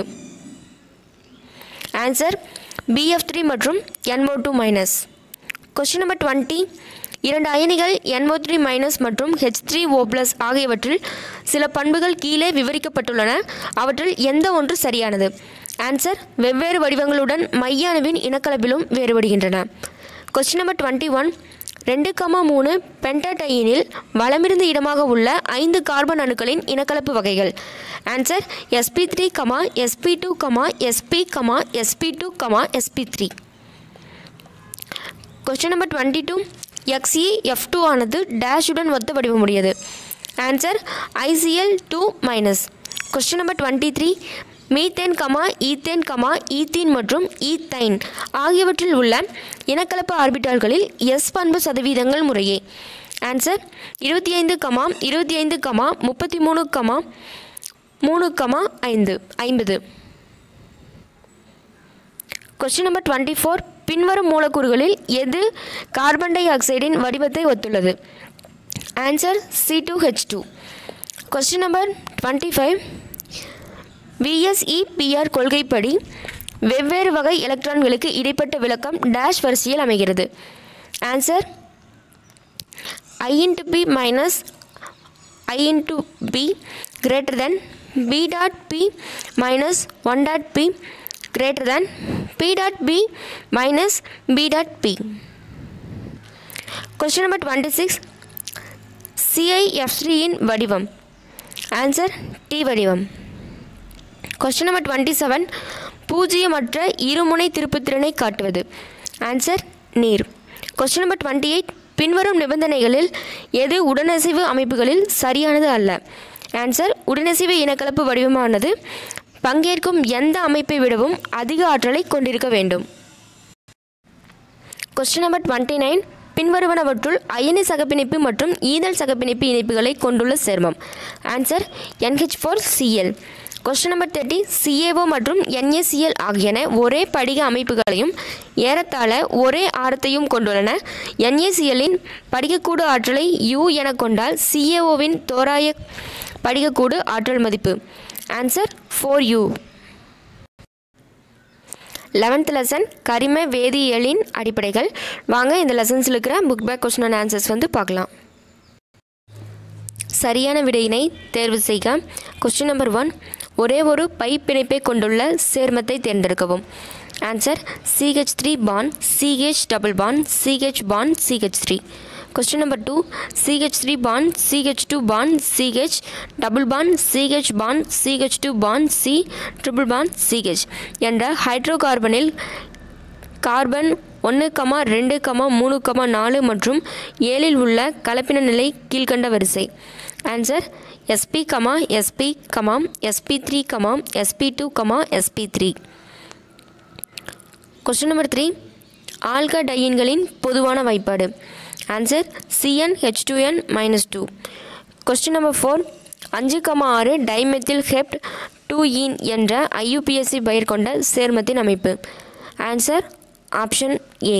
ஆன்சர் பிஎஃப் த்ரீ மற்றும் NO two minus question number twenty இரண்டு அயனிகள் NO3 த்ரீ மைனஸ் மற்றும் ஹெச் த்ரீ ஓ ப்ளஸ் ஆகியவற்றில் சில பண்புகள் கீழே விவரிக்கப்பட்டுள்ளன அவற்றில் எந்த ஒன்று சரியானது ஆன்சர் வெவ்வேறு வடிவங்களுடன் மைய அணுவின் இனக்கலப்பிலும் வேறுபடுகின்றன கொஸ்டின் நம்பர் டுவெண்ட்டி ஒன் ரெண்டு கமா மூணு பென்டாடையினில் வலமிருந்து இடமாக உள்ள ஐந்து கார்பன் அணுக்களின் இனக்கலப்பு வகைகள் answer SP three comma S P two comma S P comma S P two comma S P three question number twenty two X E F two ஆனது டேஷுடன் ஒத்த வடிவமுடையது answer I C L two minus question number twenty three methane comma ethane comma ethene மற்றும் ethyne ஆகியவற்றில் உள்ள இனக்கலப்பு ஆர்பிட்டால்களில் S பண்பு சதவீதங்கள் முறையே answer இருபத்தி ஐந்து கமா இருபத்தி ஐந்து கமா முப்பத்தி மூணு கமா மூணு கமா ஐந்து ஐம்பது கொஸ்டின் நம்பர் டுவெண்ட்டி ஃபோர் பின்வரும் மூலக்கூறுகளில் எது கார்பன் டை ஆக்சைடின் வடிவத்தை ஒத்துள்ளது answer C two H two question number twenty five V S E P R கொள்கைப்படி வெவ்வேறு வகை எலக்ட்ரான்களுக்கு இடைப்பட்ட விளக்கம் டேஷ் வரிசையில் அமைகிறது answer I into P minus I into P greater than P dot P minus one dot P greater than P dot B minus B dot P. Question number 26 CIF3 இன் வடிவம் ஆன்சர் டி வடிவம் question number twenty seven பூஜ்ஜியமற்ற இருமுனை திருப்புத்திறனை காட்டுவது answer நீர் question number twenty eight பின்வரும் நிபந்தனைகளில் எது உடனசைவு அமைப்புகளில் சரியானது அல்ல ஆன்சர் உடனசைவு இனக்கலப்பு வடிவமானது பங்கேற்கும் எந்த அமைப்பை விடவும் அதிக ஆற்றலை கொண்டிருக்க வேண்டும் கொஸ்டின் நம்பர் டுவெண்ட்டி நைன் பின்வருவனவற்றுள் அயனி சகப்பிணைப்பு மற்றும் ஈதல் சகப்பிணைப்பு இணைப்புகளை கொண்டுள்ள சேர்மம் answer NH4Cl four C L question number thirty C A O மற்றும் NaCl ஆகியன ஒரே படிக அமைப்புகளையும் ஏறத்தாழ ஒரே ஆரத்தையும் கொண்டுள்ளன NaClஇன் படிகக்கூடு ஆற்றலை U என கொண்டால் சிஏஓவின் தோராய படிகக்கூடு ஆற்றல் மதிப்பு answer four U eleventh lesson கரிம வேதியியலின் அடிப்படைகள் வாங்க இந்த லெசன்ஸில் இருக்கிற book back question and answers வந்து பார்க்கலாம் சரியான விடையினை தேர்வு செய்க கொஸ்டின் நம்பர் ஒன் ஒரே ஒரு பை பிணைப்பை கொண்டுள்ள சேர்மத்தை தேர்ந்தெடுக்கவும் answer CH three bond C H double bond CH bond C H three question number two C H three bond CH two bond C H double bond CH bond CH two bond C triple bond C H என்ற ஹைட்ரோகார்பனில் carbon ஒன்று comma ரெண்டு comma மூணு comma நாலு மற்றும் ஏழில் உள்ள கலப்பின நிலை கீழ்கண்ட வரிசை answer S P comma S P comma S P three comma S P two comma S P three question number three ஆல்கடையின்களின் பொதுவான வாய்ப்பாடு answer CN H two N minus two question number four அஞ்சு கமா ஆறு டைமெத்தில் ஹெப்ட் டூ ஈன் என்ற IUPAC பெயர் கொண்ட சேர்மத்தின் அமைப்பு answer option A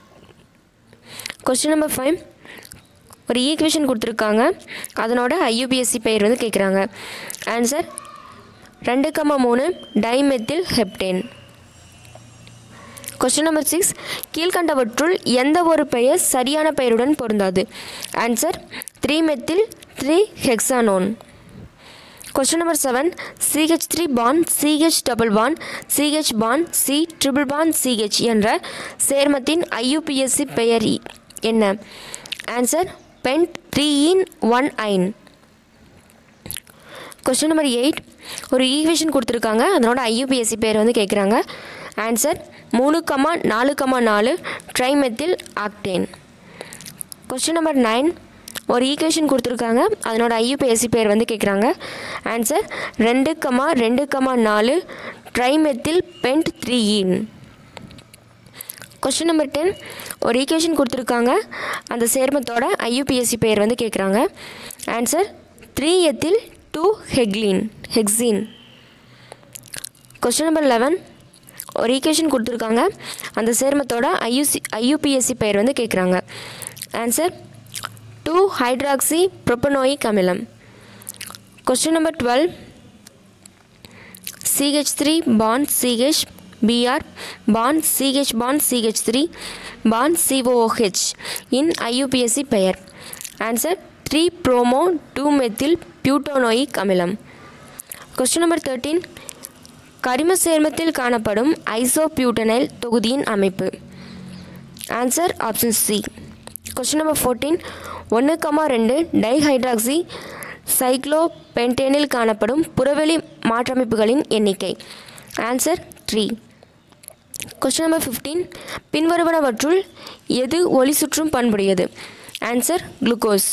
question number five ஒரு ஈக்குவேஷன் கொடுத்துருக்காங்க அதனோட ஐயுபிஎஸ்சி பெயர் வந்து கேட்குறாங்க ஆன்சர் ரெண்டு கமா மூணு dimethyl heptane question number six கீழ்கண்டவற்றுள் எந்த ஒரு பெயர் சரியான பெயருடன் பொருந்தாது answer three methyl three hexanone question number seven C H three bond C H double bond CH bond C triple bond C H என்ற சேர்மத்தின் ஐயுபிஎஸ்சி பெயர் இ- என்ன answer pent three en one yne question number eight ஒரு ஈக்குவேஷன் கொடுத்துருக்காங்க அதனோட ஐயுபிஎஸ்சி பேர் வந்து கேட்குறாங்க ஆன்சர் மூணு கமா நாலு கமா நாலு trimethyl octane question number nine ஒரு ஈக்குவேஷன் கொடுத்துருக்காங்க அதனோட ஐயுபிஎஸ்சி பேர் வந்து கேட்குறாங்க ஆன்சர் ரெண்டு கமா ரெண்டு கமா நாலு trimethyl pent three ene question number ten ஒரு ஈக்குவேஷன் கொடுத்துருக்காங்க அந்த சேர்மத்தோட ஐயுபிஎஸ்சி பெயர் வந்து கேட்குறாங்க ஆன்சர் த்ரீ எத்தில் டூ ஹெக்லின் ஹெக்ஸின் கொஸ்டின் நம்பர் லெவன் ஒரு ஈக்குவேஷன் கொடுத்துருக்காங்க அந்த சேர்மத்தோட ஐயுசி ஐயுபிஎஸ்சி பெயர் வந்து கேட்குறாங்க ஆன்சர் டூ ஹைட்ராக்சி ப்ரொப்பனோயிக் அமிலம் question number twelve CH3 bond CH Br bond CH bond CH3 bond COOH in IUPAC பெயர் answer three bromo two methyl butanoic அமிலம் கொஸ்டின் நம்பர் தேர்ட்டீன் கரிம சேர்மத்தில் காணப்படும் ஐசோபியூட்டனைல் தொகுதியின் அமைப்பு answer option C question number fourteen ஒன்று comma ரெண்டு dihydroxy சைக்ளோபென்டேனில் காணப்படும் புறவெளி மாற்றமைப்புகளின் எண்ணிக்கை answer three question number fifteen பின்வருவனவற்றுள் எது ஒளி சுற்றும் பண்புடையது answer glucose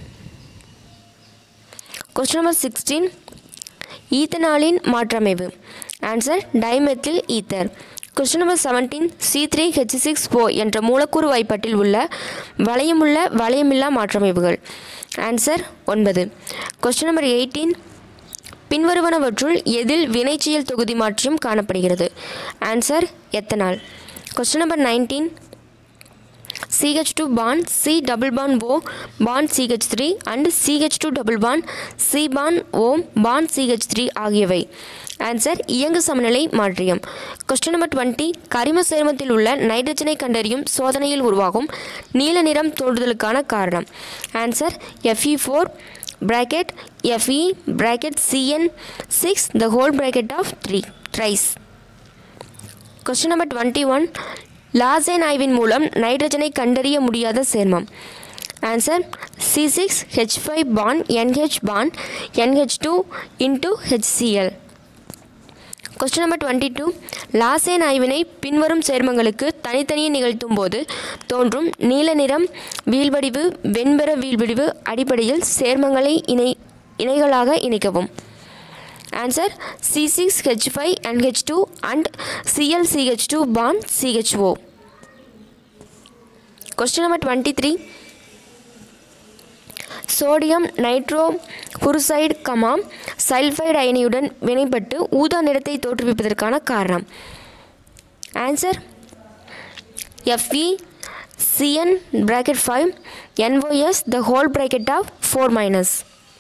question number sixteen ஈத்தனாலின் மாற்றமைவு answer dimethyl ether question number seventeen C three H six O என்ற மூலக்கூறு வாய்ப்பாட்டில் உள்ள வளையமுள்ள வளையமில்லா மாற்றமைவுகள் ஆன்சர் ஒன்பது கொஸ்டின் நம்பர் எயிட்டீன் பின்வருவனவற்றுள் எதில் வினைச்செயல் தொகுதி மாற்றியம் காணப்படுகிறது answer ethanol question number nineteen CH2 bond C double bond O bond CH3 and CH2 double bond C bond O bond CH3 ஆகியவை ஆன்சர் இயங்கு சமநிலை மாற்றியம் கொஸ்டின் நம்பர் டுவெண்ட்டி கரிம சேர்மத்தில் உள்ள நைட்ரஜனை கண்டறியும் சோதனையில் உருவாகும் நீல நிறம் தோன்றுதலுக்கான காரணம் answer Fe4 four bracket Fe bracket Cn six the whole bracket of three thrice question number twenty one Lassaigne ஆய்வின் மூலம் நைட்ரஜனை கண்டறிய முடியாத சேர்மம் answer C six H five bond NH bond NH two into HCl question number twenty two Lassaigne ஆய்வினை பின்வரும் சேர்மங்களுக்கு தனித்தனியே நிகழ்த்தும் போது தோன்றும் நீல நிறம் வீழ்வடிவு வெண்பெற வீழ்வடிவு அடிப்படையில் சேர்மங்களை இணை இணைகளாக இணைக்கவும் answer C six H five and H two and Cl CH two bond CHO question number twenty three sodium nitroprusside comma sulphide அயனியுடன் வினைப்பட்டு ஊதா நிறத்தை தோற்றுவிப்பதற்கான காரணம் answer Fe CN bracket five NOS the whole bracket of four minus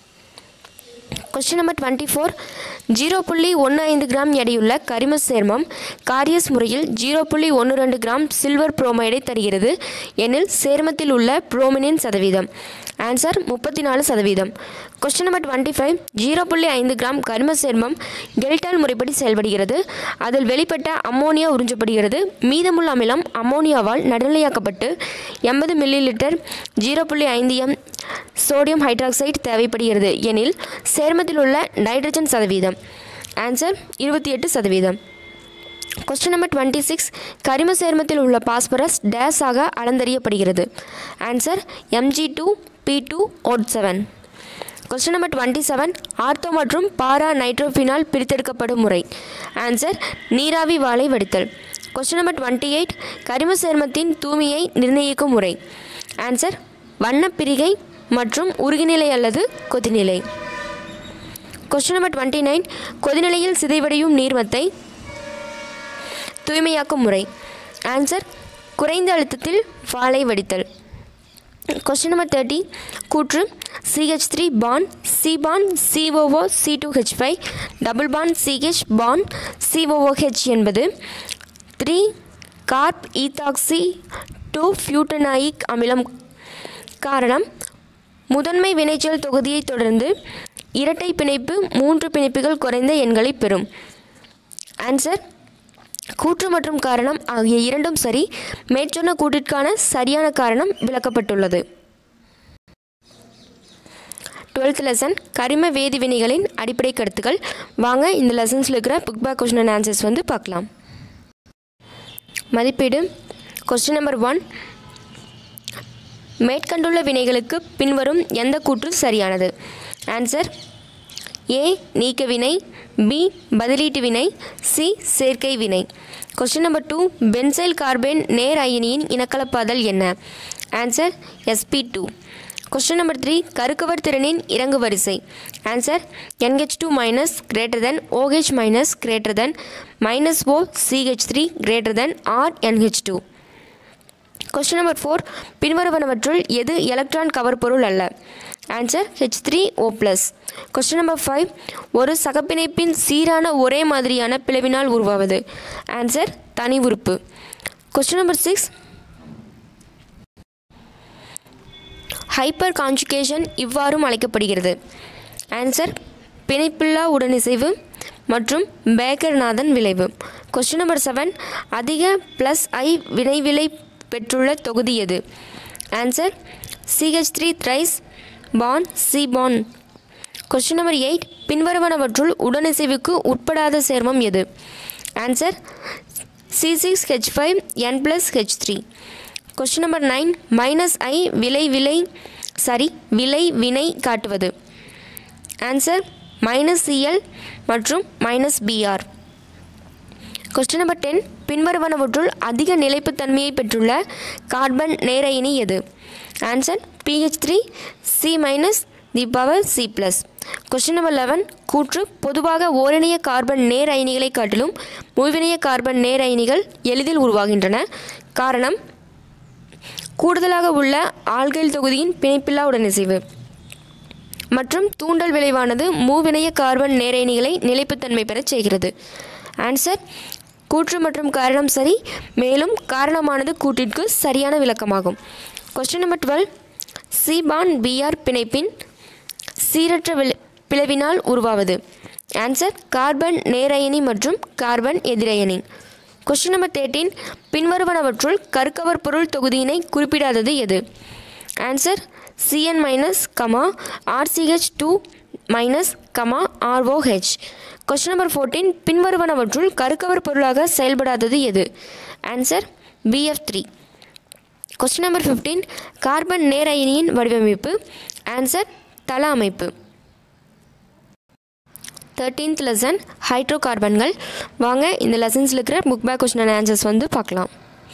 question number twenty four zero புள்ளி ஒன்று ஐந்து gram எடையுள்ள கரிம சேர்மம் காரியஸ் முறையில் ஜீரோ புள்ளி ஒன்று ரெண்டு கிராம் சில்வர் புரோமைடை தருகிறது எனில் சேர்மத்தில் உள்ள புரோமினின் சதவீதம் ஆன்சர் முப்பத்தி நாலு சதவீதம் question number twenty five zero புள்ளி ஐந்து கிராம் கரிம சேர்மம் கெல்டால் முறைப்படி செயல்படுகிறது அதில் வெளிப்பட்ட அம்மோனியா உறிஞ்சப்படுகிறது மீதமுள்ள அமிலம் அம்மோனியாவால் நடுநிலையாக்கப்பட்டு எண்பது மில்லி லிட்டர் ஜீரோ புள்ளி ஐந்து எம் சோடியம் ஹைட்ராக்சைடு தேவைப்படுகிறது எனில் சேர்மத்தில் உள்ள நைட்ரஜன் சதவீதம் ஆன்சர் இருபத்தி எட்டு சதவீதம் கொஸ்டின் நம்பர் டுவெண்ட்டி சிக்ஸ் கரிம சேர்மத்தில் உள்ள பாஸ்பரஸ் டேஸ் ஆக அளந்தறியப்படுகிறது answer Mg two B two O seven question number twenty seven ortho மற்றும் பாரா நைட்ரோஃபினால் பிரித்தெடுக்கப்படும் முறை ஆன்சர் நீராவி வாழை வடித்தல் கொஸ்டின் நம்பர் டுவெண்ட்டி எயிட் கரிம சேர்மத்தின் தூய்மையை நிர்ணயிக்கும் முறை ஆன்சர் வண்ணப்பிரிகை மற்றும் உருகுநிலை அல்லது கொதிநிலை கொஸ்டின் நம்பர் டுவெண்ட்டி நைன் கொதிநிலையில் சிதைவடையும் நீர்மத்தை தூய்மையாக்கும் முறை ஆன்சர் குறைந்த அழுத்தத்தில் வாழை வடித்தல் கொஸ்டின் நம்பர் தேர்ட்டி கூற்று CH three bond C bond COO C two H five double bond CH bond COOH என்பது three carbethoxy two butenoic அமிலம் காரணம் முதன்மை வினைச்சொல் தொகுதியைத் தொடர்ந்து இரட்டை பிணைப்பு மூன்று பிணைப்புகள் குறைந்த எண்களை பெறும் ஆன்சர் கூற்று மற்றும் காரணம் ஆகிய இரண்டும் சரி மேற்சொன்ன கூற்றிற்கான சரியான காரணம் விளக்கப்பட்டுள்ளது டுவெல்த் லெசன் கரிம வேதி வினைகளின் அடிப்படை கருத்துக்கள் வாங்க இந்த லெசன்ஸில் இருக்கிற book back question and answers வந்து பார்க்கலாம் மதிப்பீடு கொஸ்டின் நம்பர் ஒன் மேற்கண்டுள்ள வினைகளுக்கு பின்வரும் எந்த கூற்று சரியானது ஆன்சர் ஏ நீக்க வினை பி பதிலீட்டு வினை சி சேர்க்கை வினை question number two benzyl carbon நேர் அயனியின் இனக்கலப்பாதல் என்ன answer SP two question number three கருக்கவர் திறனின் இறங்கு வரிசை answer NH two minus greater than OH minus greater than minus O CH three greater than R NH two question number four பின்வருவனவற்றுள் எது எலக்ட்ரான் கவர் பொருள் அல்ல answer H three O plus question number five ஒரு சகப்பிணைப்பின் சீரான ஒரே மாதிரியான பிளவினால் உருவாவது ஆன்சர் தனி உறுப்பு question number six hyperconjugation இவ்வாறும் அழைக்கப்படுகிறது ஆன்சர் பிணைப்பில்லா உடனிசைவு மற்றும் பேக்கர்நாதன் விளைவு கொஸ்டின் நம்பர் செவன் அதிக ப்ளஸ் ஐ வினைவிலை பெற்றுள்ள தொகுதி எது answer CH three thrice bond C bond question number eight பின்வருவனவற்றுள் உடனிசைவுக்கு உட்படாத சேர்மம் எது answer C six H five N plus H three question number nine minus I விலை விலை சாரி விலை வினை காட்டுவது ஆன்சர் மைனஸ் சிஎல் மற்றும் minus Br question number ten பின்வருவனவற்றுள் அதிக நிலைப்புத்தன்மையை பெற்றுள்ள கார்பன் நேரயனி எது answer pH three C minus the power C plus question number eleven கூற்று பொதுவாக ஓரிணைய கார்பன் நேர் அயனிகளை காட்டிலும் முழுவிணைய கார்பன் நேர் அயனிகள் எளிதில் உருவாகின்றன காரணம் கூடுதலாக உள்ள ஆல்கைல் தொகுதியின் பிணைப்பில்லா உடனிசைவு மற்றும் தூண்டல் விளைவானது மூவிணைய கார்பன் நேரயனிகளை நிலைப்புத்தன்மை பெறச் செய்கிறது ஆன்சர் கூற்று மற்றும் காரணம் சரி மேலும் காரணமானது கூற்றிற்கு சரியான விளக்கமாகும் question number twelve C bond Br பிணைப்பின் சீரற்ற விளை பிளவினால் உருவாவது ஆன்சர் கார்பன் நேரயனி மற்றும் கார்பன் எதிரயனி கொஸ்டின் நம்பர் தேர்ட்டீன் பின்வருவனவற்றுள் கருக்கவர் பொருள் தொகுதியினை குறிப்பிடாதது எது answer CN minus comma RCH two minus comma ROH question number fourteen பின்வருவனவற்றுள் கருக்கவர் பொருளாக செயல்படாதது எது answer PF three question number fifteen carbon நேர் அயனியின் வடிவமைப்பு ஆன்சர் தள அமைப்பு தேர்ட்டீன்த் லெசன் ஹைட்ரோ கார்பன்கள் வாங்க இந்த லெசன்ஸில் இருக்கிற புக் பேக் கொஸ்டின் ஆன்சர்ஸ் வந்து பார்க்கலாம்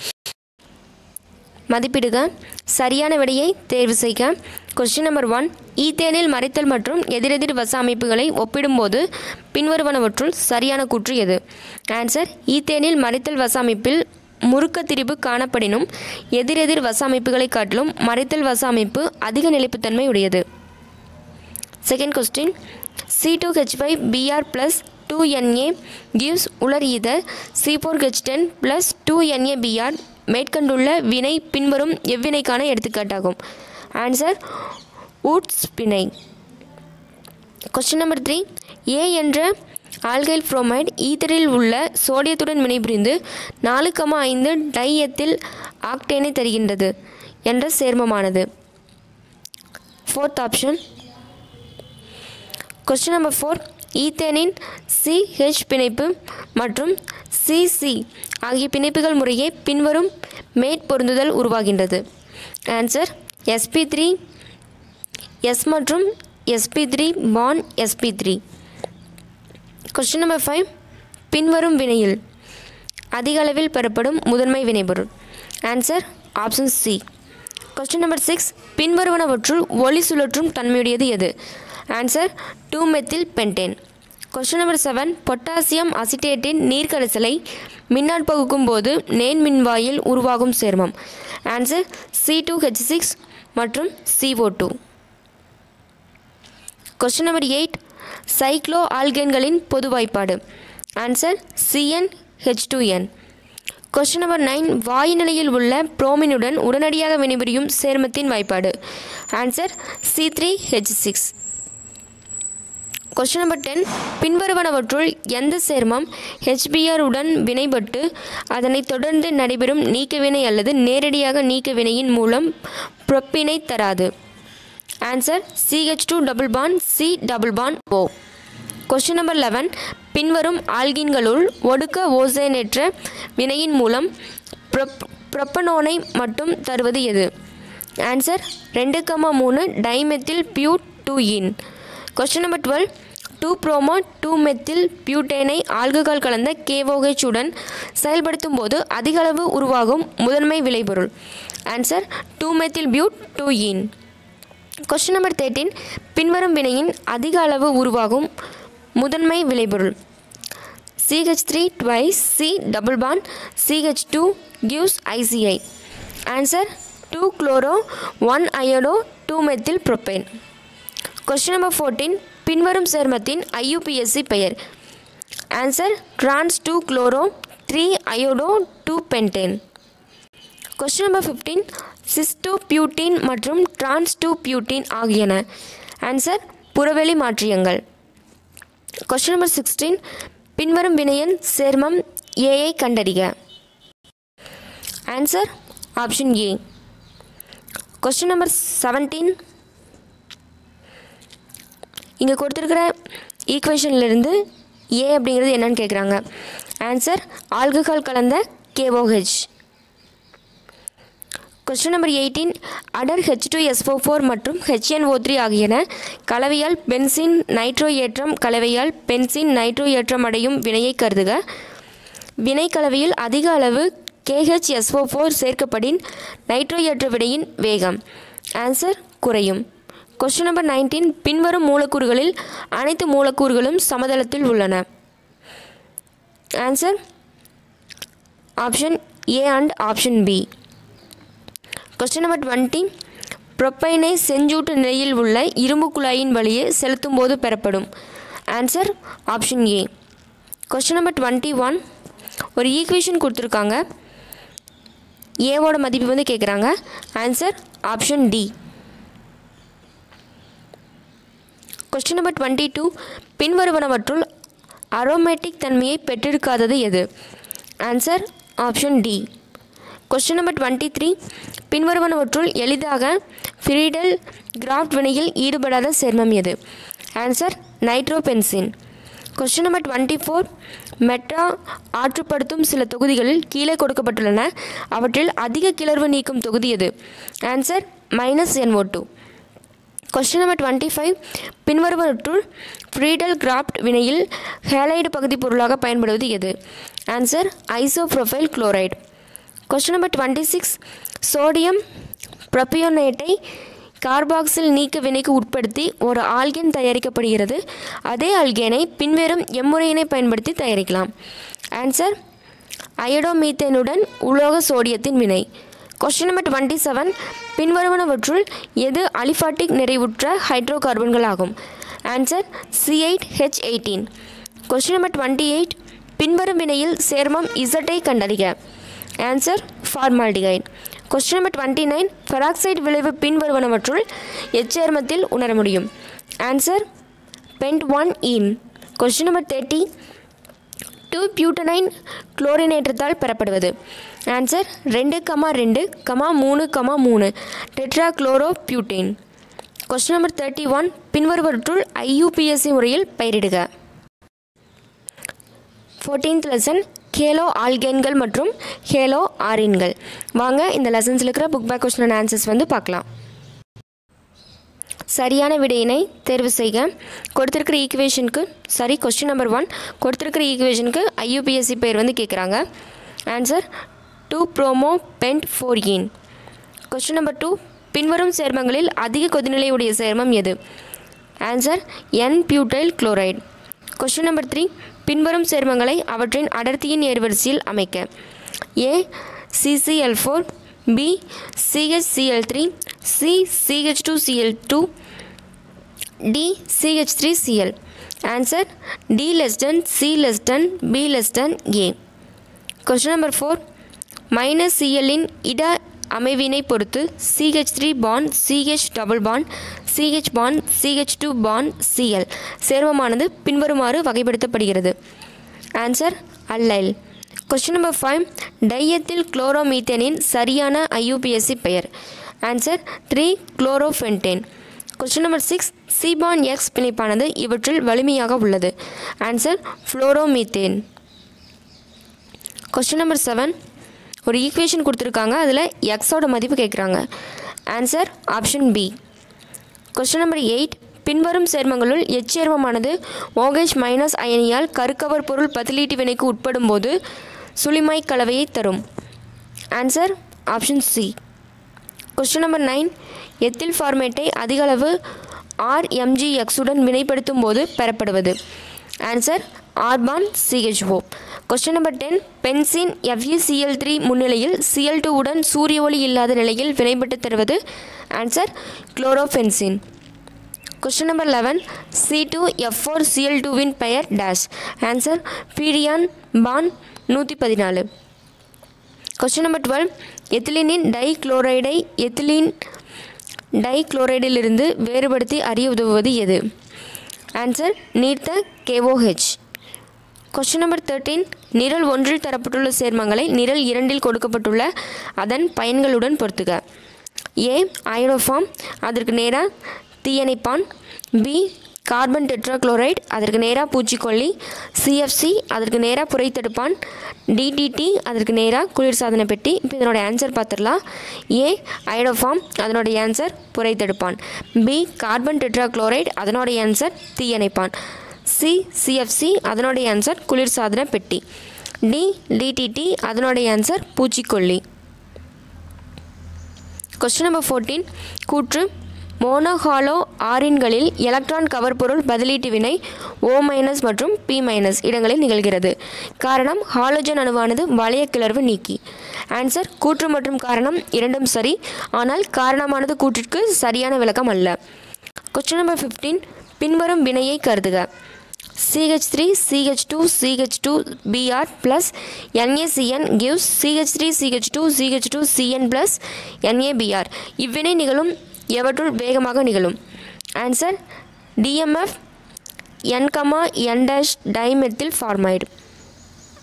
மதிப்பிடுக சரியான விடையை தேர்வு செய்க கொஸ்டின் நம்பர் ஒன் ஈத்தேனில் மறைத்தல் மற்றும் எதிரெதிர் வச அமைப்புகளை ஒப்பிடும்போது பின்வருவனவற்றுள் சரியான கூற்று எது ஆன்சர் ஈத்தேனில் மறைத்தல் வச அமைப்பில் முறுக்க திரிபு காணப்படினும் எதிரெதிர் வச அமைப்புகளை காட்டிலும் மறைத்தல் வச அமைப்பு அதிக நிலைப்புத்தன்மை உடையது second question C two H five Br plus two Na gives உலர் ether C four H ten plus two Na Br மேற்கண்டுள்ள வினை பின்வரும் எவ்வினைக்கான எடுத்துக்காட்டாகும் ஆன்சர் ஊட்ஸ் வினை கொஸ்டின் நம்பர் த்ரீ ஏ என்ற ஆல்கைல் புரோமைடு ஈத்தரில் உள்ள சோடியத்துடன் வினைபுரிந்து நாலு கமா ஐந்து டைஎத்தில் ஆக்டேனை தருகின்றது என்ற சேர்மமானது fourth option question number four ஈத்தேனின் சிஹெச் பிணைப்பு மற்றும் சிசி ஆகிய பிணைப்புகள் முறையே பின்வரும் மேற்பொருந்துதல் உருவாகின்றது ஆன்சர் எஸ்பி த்ரீ எஸ் மற்றும் sp three bond sp three question number five பின்வரும் வினையில் அதிக அளவில் பெறப்படும் முதன்மை வினைபொருள் answer option C question number six பின்வருவனவற்றுள் ஒளி சுழற்றும் தன்மையுடையது எது answer two methyl pentane question number seven potassium அசிட்டேட்டின் நீர்க்கரைசலை மின்னாற்பகுக்கும் போது நேன் மின்வாயில் உருவாகும் சேர்மம் answer C two H six மற்றும் CO two question number eight cyclo ஆல்கேன்களின் பொது வாய்ப்பாடு answer CN H two N question number nine வாயு நிலையில் உள்ள புரோமினுடன் உடனடியாக வினைபுரியும் சேர்மத்தின் வாய்ப்பாடு answer C three H six question number ten பின்வருவனவற்றுள் எந்த சேர்மம் ஹெச்பிஆர் உடன் வினைபட்டு அதனைத் தொடர்ந்து நடைபெறும் நீக்கவினை அல்லது நேரடியாக நீக்கவினையின் மூலம் புரப்பினை தராது answer CH two double bond C double bond O question number eleven பின்வரும் ஆல்கின்களுள் ஒடுக்க ஓசேனேற்ற வினையின் மூலம் ப்ரொப் ப்ரொப்பனோனை மட்டும் தருவது எது ஆன்சர் ரெண்டு கமா மூணு dimethyl but two ene question number twelve two bromo two methyl பியூட்டேனை ஆல்கஹால் கலந்த கேஓஹெச் உடன் செயல்படுத்தும் போது அதிக அளவு உருவாகும் முதன்மை விளைபொருள் answer two methyl but two ene question number thirteen பின்வரும் வினையின் அதிக அளவு உருவாகும் முதன்மை விளைபொருள் CH three twice C double bond CH two gives ஐசிஐ answer two chloro one iodo two methyl propane question number fourteen பின்வரும் சேர்மத்தின் ஐயூபிஎஸ்சி பெயர் answer trans two chloro three iodo two pentane question number fifteen cis two butene மற்றும் trans two butene ஆகியன answer புறவெளி மாற்றியங்கள் question number sixteen பின்வரும் வினையன் சேர்மம் ஏஐ கண்டறிக answer option A question number seventeen இங்கே கொடுத்துருக்கிற ஈக்குவேஷன்லேருந்து ஏ அப்படிங்கிறது என்னன்னு கேட்குறாங்க ஆன்சர் ஆல்கஹால் கலந்த கேஓஹெச் கொஸ்டின் நம்பர் எயிட்டீன் அடர் ஹெச் டூ எஸ்ஓ ஃபோர் மற்றும் ஹெச்என்ஓ த்ரீ ஆகியன கலவையால் பென்சின் நைட்ரோ ஏற்றம் கலவையால் பென்சின் நைட்ரோ ஏற்றம் அடையும் வினையை கருதுக வினை கலவையில் அதிக அளவு கேஹெச் எஸ்ஓ ஃபோர் சேர்க்கப்படின் நைட்ரோ ஏற்ற வினையின் வேகம் ஆன்சர் குறையும் கொஸ்டின் நம்பர் நைன்டீன் பின்வரும் மூலக்கூறுகளில் அனைத்து மூலக்கூறுகளும் சமதளத்தில் உள்ளன answer option A and option B question number twenty ப்ரொப்பைனை செஞ்சூட்டு நிலையில் உள்ள இரும்பு குழாயின் வழியே செலுத்தும் போது பெறப்படும் answer option A question number twenty one ஒரு ஈக்குவேஷன் கொடுத்துருக்காங்க ஏவோட மதிப்பு வந்து கேட்குறாங்க answer option D question number twenty two பின்வருவனவற்றுள் அரோமேட்டிக் தன்மையை பெற்றிருக்காதது எது answer option D question number twenty three பின்வருவனவற்றுள் எளிதாக ஃபிரிடல் கிராஃப்ட் வினையில் ஈடுபடாத சேர்மம் எது answer nitrobenzene question number twenty four metro ஆற்றுப்படுத்தும் சில தொகுதிகளில் கீழே கொடுக்கப்பட்டுள்ளன அவற்றில் அதிக கிளர்வு நீக்கும் தொகுதி எது answer minus NO two question number twenty five பின்வருவற்றுள் ஃப்ரீடல் கிராஃப்ட் வினையில் ஹேலைடு பகுதி பொருளாக பயன்படுவது எது answer isopropyl chloride question number twenty six sodium ப்ரொபியோனேட்டை கார்பாக்சில் நீக்க வினைக்கு உட்படுத்தி ஒரு ஆல்கேன் தயாரிக்கப்படுகிறது அதே ஆல்கேனை பின்வரும் எம்முறையினை பயன்படுத்தி தயாரிக்கலாம் ஆன்சர் அயோடோமீத்தேனுடன் உலோக சோடியத்தின் வினை கொஸ்டின் நம்பர் டுவெண்ட்டி செவன் பின்வருவனவற்றுள் எது அலிஃபாட்டிக் நிறைவுற்ற ஹைட்ரோ கார்பன்கள் ஆகும் answer C eight H eighteen question number twenty eight பின்வரும் வினையில் சேர்மம் இசட்டை கண்டறிக answer formaldehyde question number twenty nine peroxide விளைவு பின்வருவனவற்றுள் எச்சேர்மத்தில் உணர முடியும் answer pent one ene question number thirty two butyne குளோரினேற்றத்தால் பெறப்படுவது ஆன்சர் ரெண்டு கமா ரெண்டு கமா மூணு கமா மூணு tetra chloro butane question number thirty one பின்வருவற்றுள் ஐயூபிஎஸ்சி முறையில் பயிரிடுக ஃபோர்டீன்த் லெசன் ஹேலோ ஆல்கேன்கள் மற்றும் ஹேலோ ஆரின்கள் வாங்க இந்த லெசன்ஸில் இருக்கிற book back question and answers வந்து பார்க்கலாம் சரியான விடையினை தேர்வு செய்க கொடுத்துருக்கிற ஈக்குவேஷனுக்கு சரி கொஸ்டின் நம்பர் ஒன் கொடுத்துருக்கிற ஈக்குவேஷனுக்கு ஐயூபிஎஸ்சி பேர் வந்து கேட்குறாங்க answer two bromo pent four ene question number two பின்வரும் சேர்மங்களில் அதிக கொதிநிலையுடைய சேர்மம் எது answer N butyl chloride question number three பின்வரும் சேர்மங்களை அவற்றின் அடர்த்தியின் ஏர்வரிசையில் அமைக்க A CCl four B CHCl three C CH two Cl two D CH three Cl answer D less than C less than B less than A question number four minus சிஎல்லின் இட அமைவினை பொறுத்து CH three bond CH double bond CH bond CH two bond Cl சேர்மமானது பின்வருமாறு வகைப்படுத்தப்படுகிறது answer allyl question number five diethyl குளோரோமீத்தேனின் சரியான ஐயூபிஎஸ்சி பெயர் answer three chloropentane question number six C bond X பிணைப்பானது இவற்றில் வலிமையாக உள்ளது answer fluoromethane question number seven ஒரு ஈக்குவேஷன் கொடுத்துருக்காங்க அதில் எக்ஸோட மதிப்பு கேட்குறாங்க answer option B question number eight பின்வரும் சேர்மங்களுள் எச்சேர்மமானது ஓகேஜ் மைனஸ் அயனியால் கருக்கவர் பொருள் பதிலீட்டு வினைக்கு உட்படும் போது சுளிமாய் கலவையை தரும் answer option C question number nine ethyl ஃபார்மேட்டை அதிகளவு ஆர்எம்ஜிஎக்ஸுடன் வினைப்படுத்தும் போது பெறப்படுவது answer R bond CHO question number ten benzene FeCl three முன்னிலையில் சிஎல் டூ உடன் சூரிய ஒளி இல்லாத நிலையில் வினைப்பட்டு தருவது answer chlorobenzene question number eleven C two F four Cl டூவின் பெயர் டேஷ் ஆன்சர் பீடியான் பான் நூற்றி பதினாலு கொஸ்டின் நம்பர் டுவெல் எத்திலினின் டை குளோரைடை எத்திலீன் டை குளோரைடிலிருந்து வேறுபடுத்தி அறிய உதவுவது எது ஆன்சர் நீர்த்த கேஓஹெச் கொஸ்டின் நம்பர் தேர்ட்டீன் நிரல் ஒன்றில் தரப்பட்டுள்ள சேர்மங்களை நிரல் இரண்டில் கொடுக்கப்பட்டுள்ள அதன் பயன்களுடன் பொறுத்துக ஏ அயனோஃபார்ம் அதற்கு நேராக தீயணைப்பான் பி கார்பன் டெட்ராக்ளோரைடு அதற்கு நேராக பூச்சிக்கொல்லி சிஎஃப்சி அதற்கு நேராக புரைத்தடுப்பான் டிடிடி அதற்கு நேராக குளிர்சாதன பெட்டி இப்போ இதனோட ஆன்சர் பார்த்துடலாம் ஏ ஐடோஃபார்ம் அதனுடைய ஆன்சர் புரைத்தடுப்பான் பி கார்பன் டெட்ராக்ளோரைடு அதனுடைய ஆன்சர் தீயணைப்பான் சி சிஎஃப்சி அதனுடைய ஆன்சர் குளிர்சாதன பெட்டி டி டிடிடி அதனுடைய ஆன்சர் பூச்சிக்கொல்லி கொஸ்டின் நம்பர் ஃபோர்டீன் கூற்று மோனோஹாலோ ஆரின்களில் எலக்ட்ரான் கவர் பொருள் பதிலீட்டு வினை ஓ மைனஸ் மற்றும் பி மைனஸ் இடங்களில் நிகழ்கிறது காரணம் ஹாலோஜன் அணுவானது வளைய கிளர்வு நீக்கி ஆன்சர் கூற்று மற்றும் காரணம் இரண்டும் சரி ஆனால் காரணமானது கூற்றிற்கு சரியான விளக்கம் அல்ல கொஸ்டின் நம்பர் ஃபிஃப்டீன் பின்வரும் வினையை கருதுக CH three CH two CH two BR plus NACN gives CH three CH two CH two CN plus NABR இவ்வினை நிகழும் எவற்றுள் வேகமாக நிகழும் answer DMF N comma N dash dimethyl formamide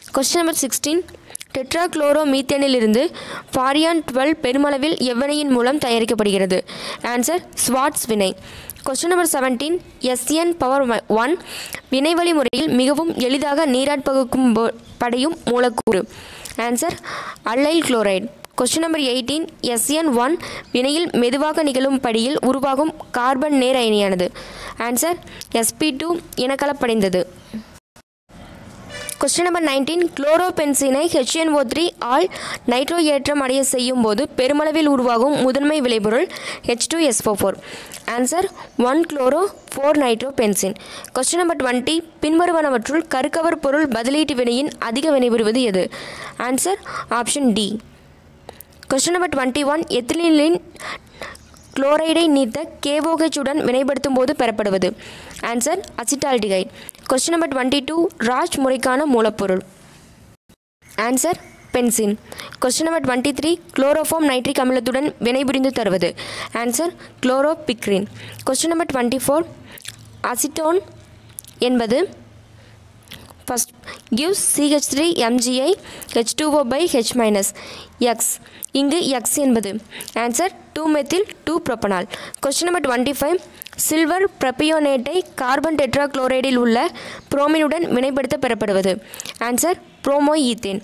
question number sixteen tetrachloro மீத்தேனிலிருந்து freon twelve பெருமளவில் எவ்வனையின் மூலம் தயாரிக்கப்படுகிறது ஆன்சர் ஸ்வாட்ஸ் வினை question number seventeen SN power one வினைவழி முறையில் மிகவும் எளிதாக நீராட்பகுக்கும் போ- படையும் மூலக்கூறு answer allyl chloride question number eighteen SN one வினையில் மெதுவாக நிகழும் படியில் உருவாகும் கார்பன் நேர் அயனியானது ஆன்சர் எஸ்பி டூ இனக்கலப்படைந்தது கொஸ்டின் நம்பர் நைன்டீன் குளோரோபென்சீனை ஹெச்என்ஓ த்ரீ ஆல் நைட்ரோ ஏற்றம் அடைய செய்யும் போது பெருமளவில் உருவாகும் முதன்மை விளைபொருள் H two SO four answer one chloro four nitro benzene question number twenty பின்வருவனவற்றுள் கருக்கவர் பொருள் பதிலீட்டு வினையின் அதிக வினைபுரிவது எது answer option D question number twenty one ethylene குளோரைடை நீத்த KOH உடன் வினைப்படுத்தும் போது பெறப்படுவது answer acetaldehyde question number twenty two ராஜ் முறைக்கான மூலப்பொருள் answer benzene question number twenty three chloroform nitric அமிலத்துடன் வினைபுரிந்து தருவது answer chloropicrin question number twenty four acetone என்பது first gives CH three MGI H two O by H minus X இங்கு X என்பது answer two methyl two propanol question number twenty five silver ப்ரப்பியோனேட்டை carbon டெட்ராக்ளோரைடில் உள்ள புரோமினுடன் வினைப்படுத்த பெறப்படுவது answer bromo ethane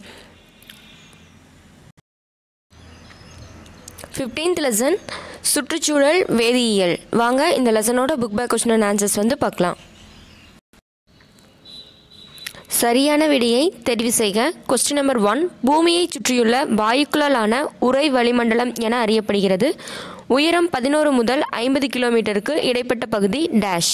fifteenth lesson சுற்றுச்சூழல் வேதியியல் வாங்க இந்த லெசனோட book back question and answers வந்து பார்க்கலாம் சரியான விடையை தெரிவு செய்க கொஸ்டின் நம்பர் ஒன் பூமியை சுற்றியுள்ள வாயுக்களாலான உறை வளிமண்டலம் என அறியப்படுகிறது உயரம் பதினோரு முதல் ஐம்பது கிலோமீட்டருக்கு இடைப்பட்ட பகுதி டேஷ்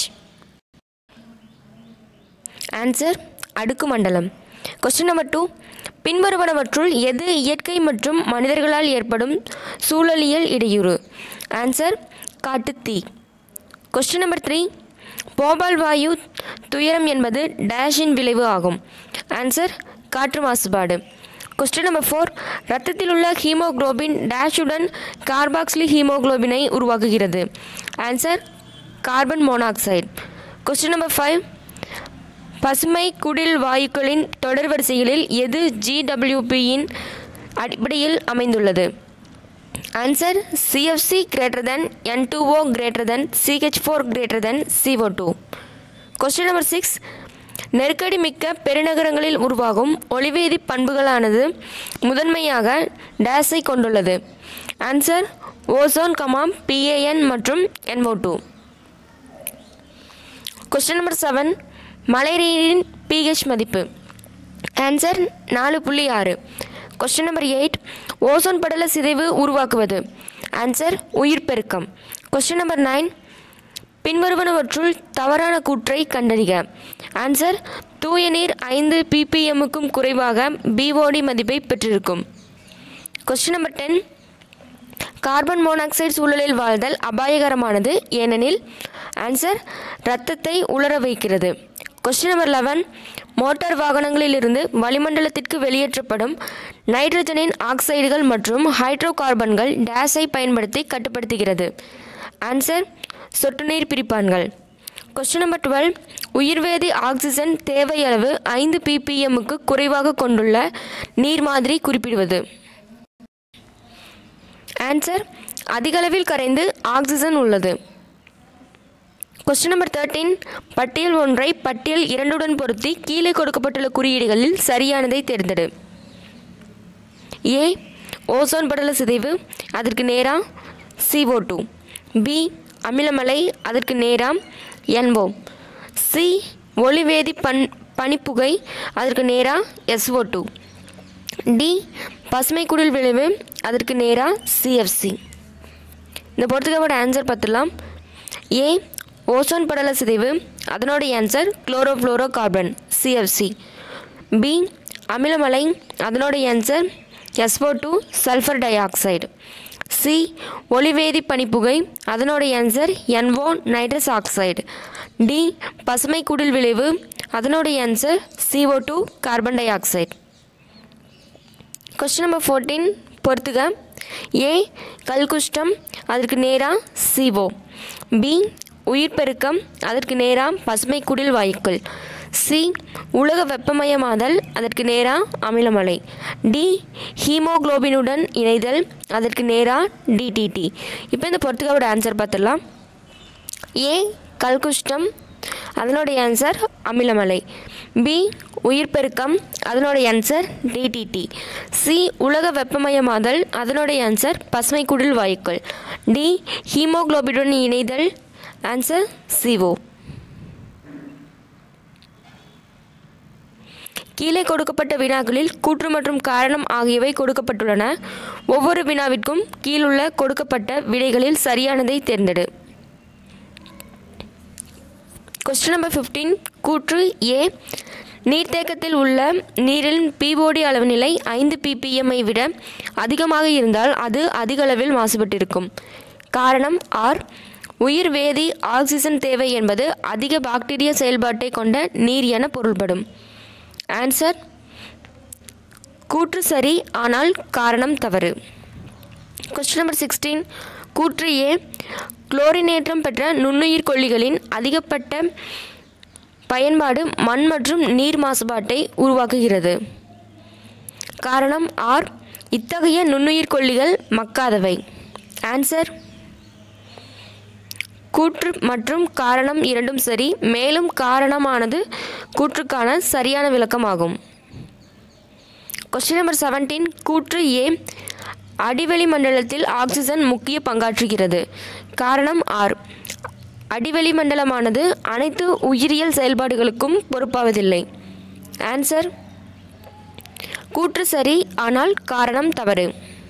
ஆன்சர் அடுக்கு மண்டலம் கொஸ்டின் நம்பர் டூ பின்வருவனவற்றுள் எது இயற்கை மற்றும் மனிதர்களால் ஏற்படும் சூழலியல் இடையூறு ஆன்சர் காட்டுத்தீ கொஸ்டின் நம்பர் த்ரீ போபால் வாயு துயரம் என்பது டேஷின் விளைவு ஆகும் ஆன்சர் காற்று மாசுபாடு கொஸ்டின் நம்பர் ஃபோர் இரத்தத்தில் உள்ள ஹீமோகுளோபின் டேஷுடன் கார்பாக்சிலி ஹீமோகுளோபினை உருவாக்குகிறது answer carbon monoxide question number five பசுமை குடில் வாயுக்களின் தொடர் வரிசைகளில் எது ஜிடபிள்யூபியின் அடிப்படையில் அமைந்துள்ளது answer CFC greater than N two O greater than CH four greater than CO two question number six நெருக்கடி மிக்க பெருநகரங்களில் உருவாகும் ஒளிவேதி பண்புகளானது முதன்மையாக டேஸை கொண்டுள்ளது ஆன்சர் ஓசோன் கமாம் பிஏஎன் மற்றும் NO two question number seven மலைநீரின் பிஹெச் மதிப்பு ஆன்சர் நாலு புள்ளி ஆறு கொஸ்டின் நம்பர் எயிட் ஓசோன் படல சிதைவு உருவாக்குவது ஆன்சர் உயிர் பெருக்கம் கொஸ்டின் நம்பர் நைன் பின்வருவனவற்றுள் தவறான கூற்றை கண்டறிக ஆன்சர் தூய நீர் ஐந்து ppmக்கும் குறைவாக பிஓடி மதிப்பை பெற்றிருக்கும் question number ten carbon monoxide சூழலில் வாழ்தல் அபாயகரமானது ஏனெனில் ஆன்சர் இரத்தத்தை உலர வைக்கிறது கொஸ்டின் நம்பர் லெவன் மோட்டார் வாகனங்களிலிருந்து வளிமண்டலத்திற்கு வெளியேற்றப்படும் நைட்ரஜனின் ஆக்சைடுகள் மற்றும் ஹைட்ரோ கார்பன்கள் டேஸை பயன்படுத்தி கட்டுப்படுத்துகிறது ஆன்சர் சொட்டு நீர் பிரிப்பான்கள் கொஸ்டின் நம்பர் டுவெல் உயிர்வேதி ஆக்சிஜன் தேவை அளவு ஐந்து ppmக்கு குறைவாக கொண்டுள்ள நீர் மாதிரி குறிப்பிடுவது ஆன்சர் அதிகளவில் கரைந்து ஆக்சிஜன் உள்ளது கொஸ்டின் நம்பர் தேர்ட்டீன் பட்டியல் ஒன்றை பட்டியல் இரண்டுடன் பொருத்தி கீழே கொடுக்கப்பட்டுள்ள குறியீடுகளில் சரியானதை தேர்ந்தெடு ஏ ஓசோன் படல சிதைவு அதற்கு நேரா CO2 டூ பி அமிலமலை அதற்கு நேரா NO சி ஒளிவேதி பன் பனிப்புகை அதற்கு நேரா SO2 டூ டி பசுமை குடில் விளைவு அதற்கு நேரா சிஎஃப்சி இந்த பொறுத்துக்கப்பட்ட ஆன்சர் பார்த்துடலாம் ஏ ஓசோன் படல சிதைவு அதனோட answer chlorofluorocarbon CFC B அமிலமலை அதனோட answer SO two sulphur dioxide C ஒளிவேதி பனிப்புகை அதனோட answer NO nitrous oxide D பசுமை குடில் விளைவு அதனோட answer CO2 two carbon dioxide question number fourteen பொறுத்துக ஏ கல்குஷ்டம் அதற்கு நேராக சிஓ பி உயிர் பெருக்கம் அதற்கு நேராக பசுமை குடில் வாயுக்கள் சி உலக வெப்பமயமாதல் அதற்கு நேரா அமிலமலை டி ஹீமோகுளோபினுடன் இணைதல் அதற்கு நேரா டிடிடி இப்போ இந்த பொறுத்துக்காவோட ஆன்சர் பார்த்துடலாம் ஏ கல்குஷ்டம் அதனுடைய ஆன்சர் அமிலமலை பி உயிர் பெருக்கம் அதனுடைய ஆன்சர் டிடிடி சி உலக வெப்பமயமாதல் அதனுடைய ஆன்சர் பசுமை குடில் வாயுக்கள் டி ஹீமோகுளோபினுடன் இணைதல் ஆன்சர் சிஓ கீழே கொடுக்கப்பட்ட வினாக்களில் கூற்று மற்றும் காரணம் ஆகியவை கொடுக்கப்பட்டுள்ளன ஒவ்வொரு வினாவிற்கும் கீழுள்ள கொடுக்கப்பட்ட விடைகளில் சரியானதை தேர்ந்தெடு கொஸ்டின் நம்பர் ஃபிஃப்டீன் கூற்று ஏ நீர்த்தேக்கத்தில் உள்ள நீரின் பிஓடி அளவு நிலை ஐந்து பிபிஎம்ஐ விட அதிகமாக இருந்தால் அது அதிக அளவில் மாசுபட்டிருக்கும் காரணம் ஆர் உயிர் வேதி ஆக்சிஜன் தேவை என்பது அதிக பாக்டீரிய செயல்பாட்டை கொண்ட நீர் என பொருள்படும் ஆன்சர் கூற்று சரி ஆனால் காரணம் தவறு கொஸ்டின் நம்பர் சிக்ஸ்டீன் கூற்று ஏ குளோரினேற்றம் பெற்ற நுண்ணுயிர் கொல்லிகளின் அதிகப்பட்ட பயன்பாடு மண் மற்றும் நீர் மாசுபாட்டை உருவாக்குகிறது காரணம் ஆர் இத்தகைய நுண்ணுயிர் கொல்லிகள் மக்காதவை ஆன்சர் கூற்று மற்றும் காரணம் இரண்டும் சரி மேலும் காரணமானது கூற்றுக்கான சரியான விளக்கமாகும் கொஸ்டின் நம்பர் செவன்டீன் கூற்று ஏ அடிவெளி மண்டலத்தில் ஆக்சிஜன் முக்கிய பங்காற்றுகிறது காரணம் ஆர் அடிவெளி மண்டலமானது அனைத்து உயிரியல் செயல்பாடுகளுக்கும் பொறுப்பாவதில்லை ஆன்சர் கூற்று சரி ஆனால் காரணம் தவறு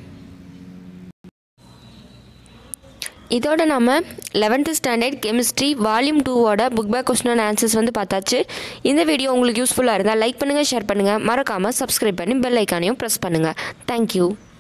இதோட நம்ம லெவன்த்து ஸ்டாண்டர்ட் கெமிஸ்ட்ரி வால்யூம் டூவோட book back question and answers வந்து பார்த்தாச்சு இந்த வீடியோ உங்களுக்கு யூஸ்ஃபுல்லாக இருந்தால் லைக் பண்ணுங்கள் ஷேர் பண்ணுங்கள் மறக்காமல் சப்ஸ்கிரைப் பண்ணி பெல் ஐக்கானையும் ப்ரெஸ் பண்ணுங்கள் தேங்க்யூ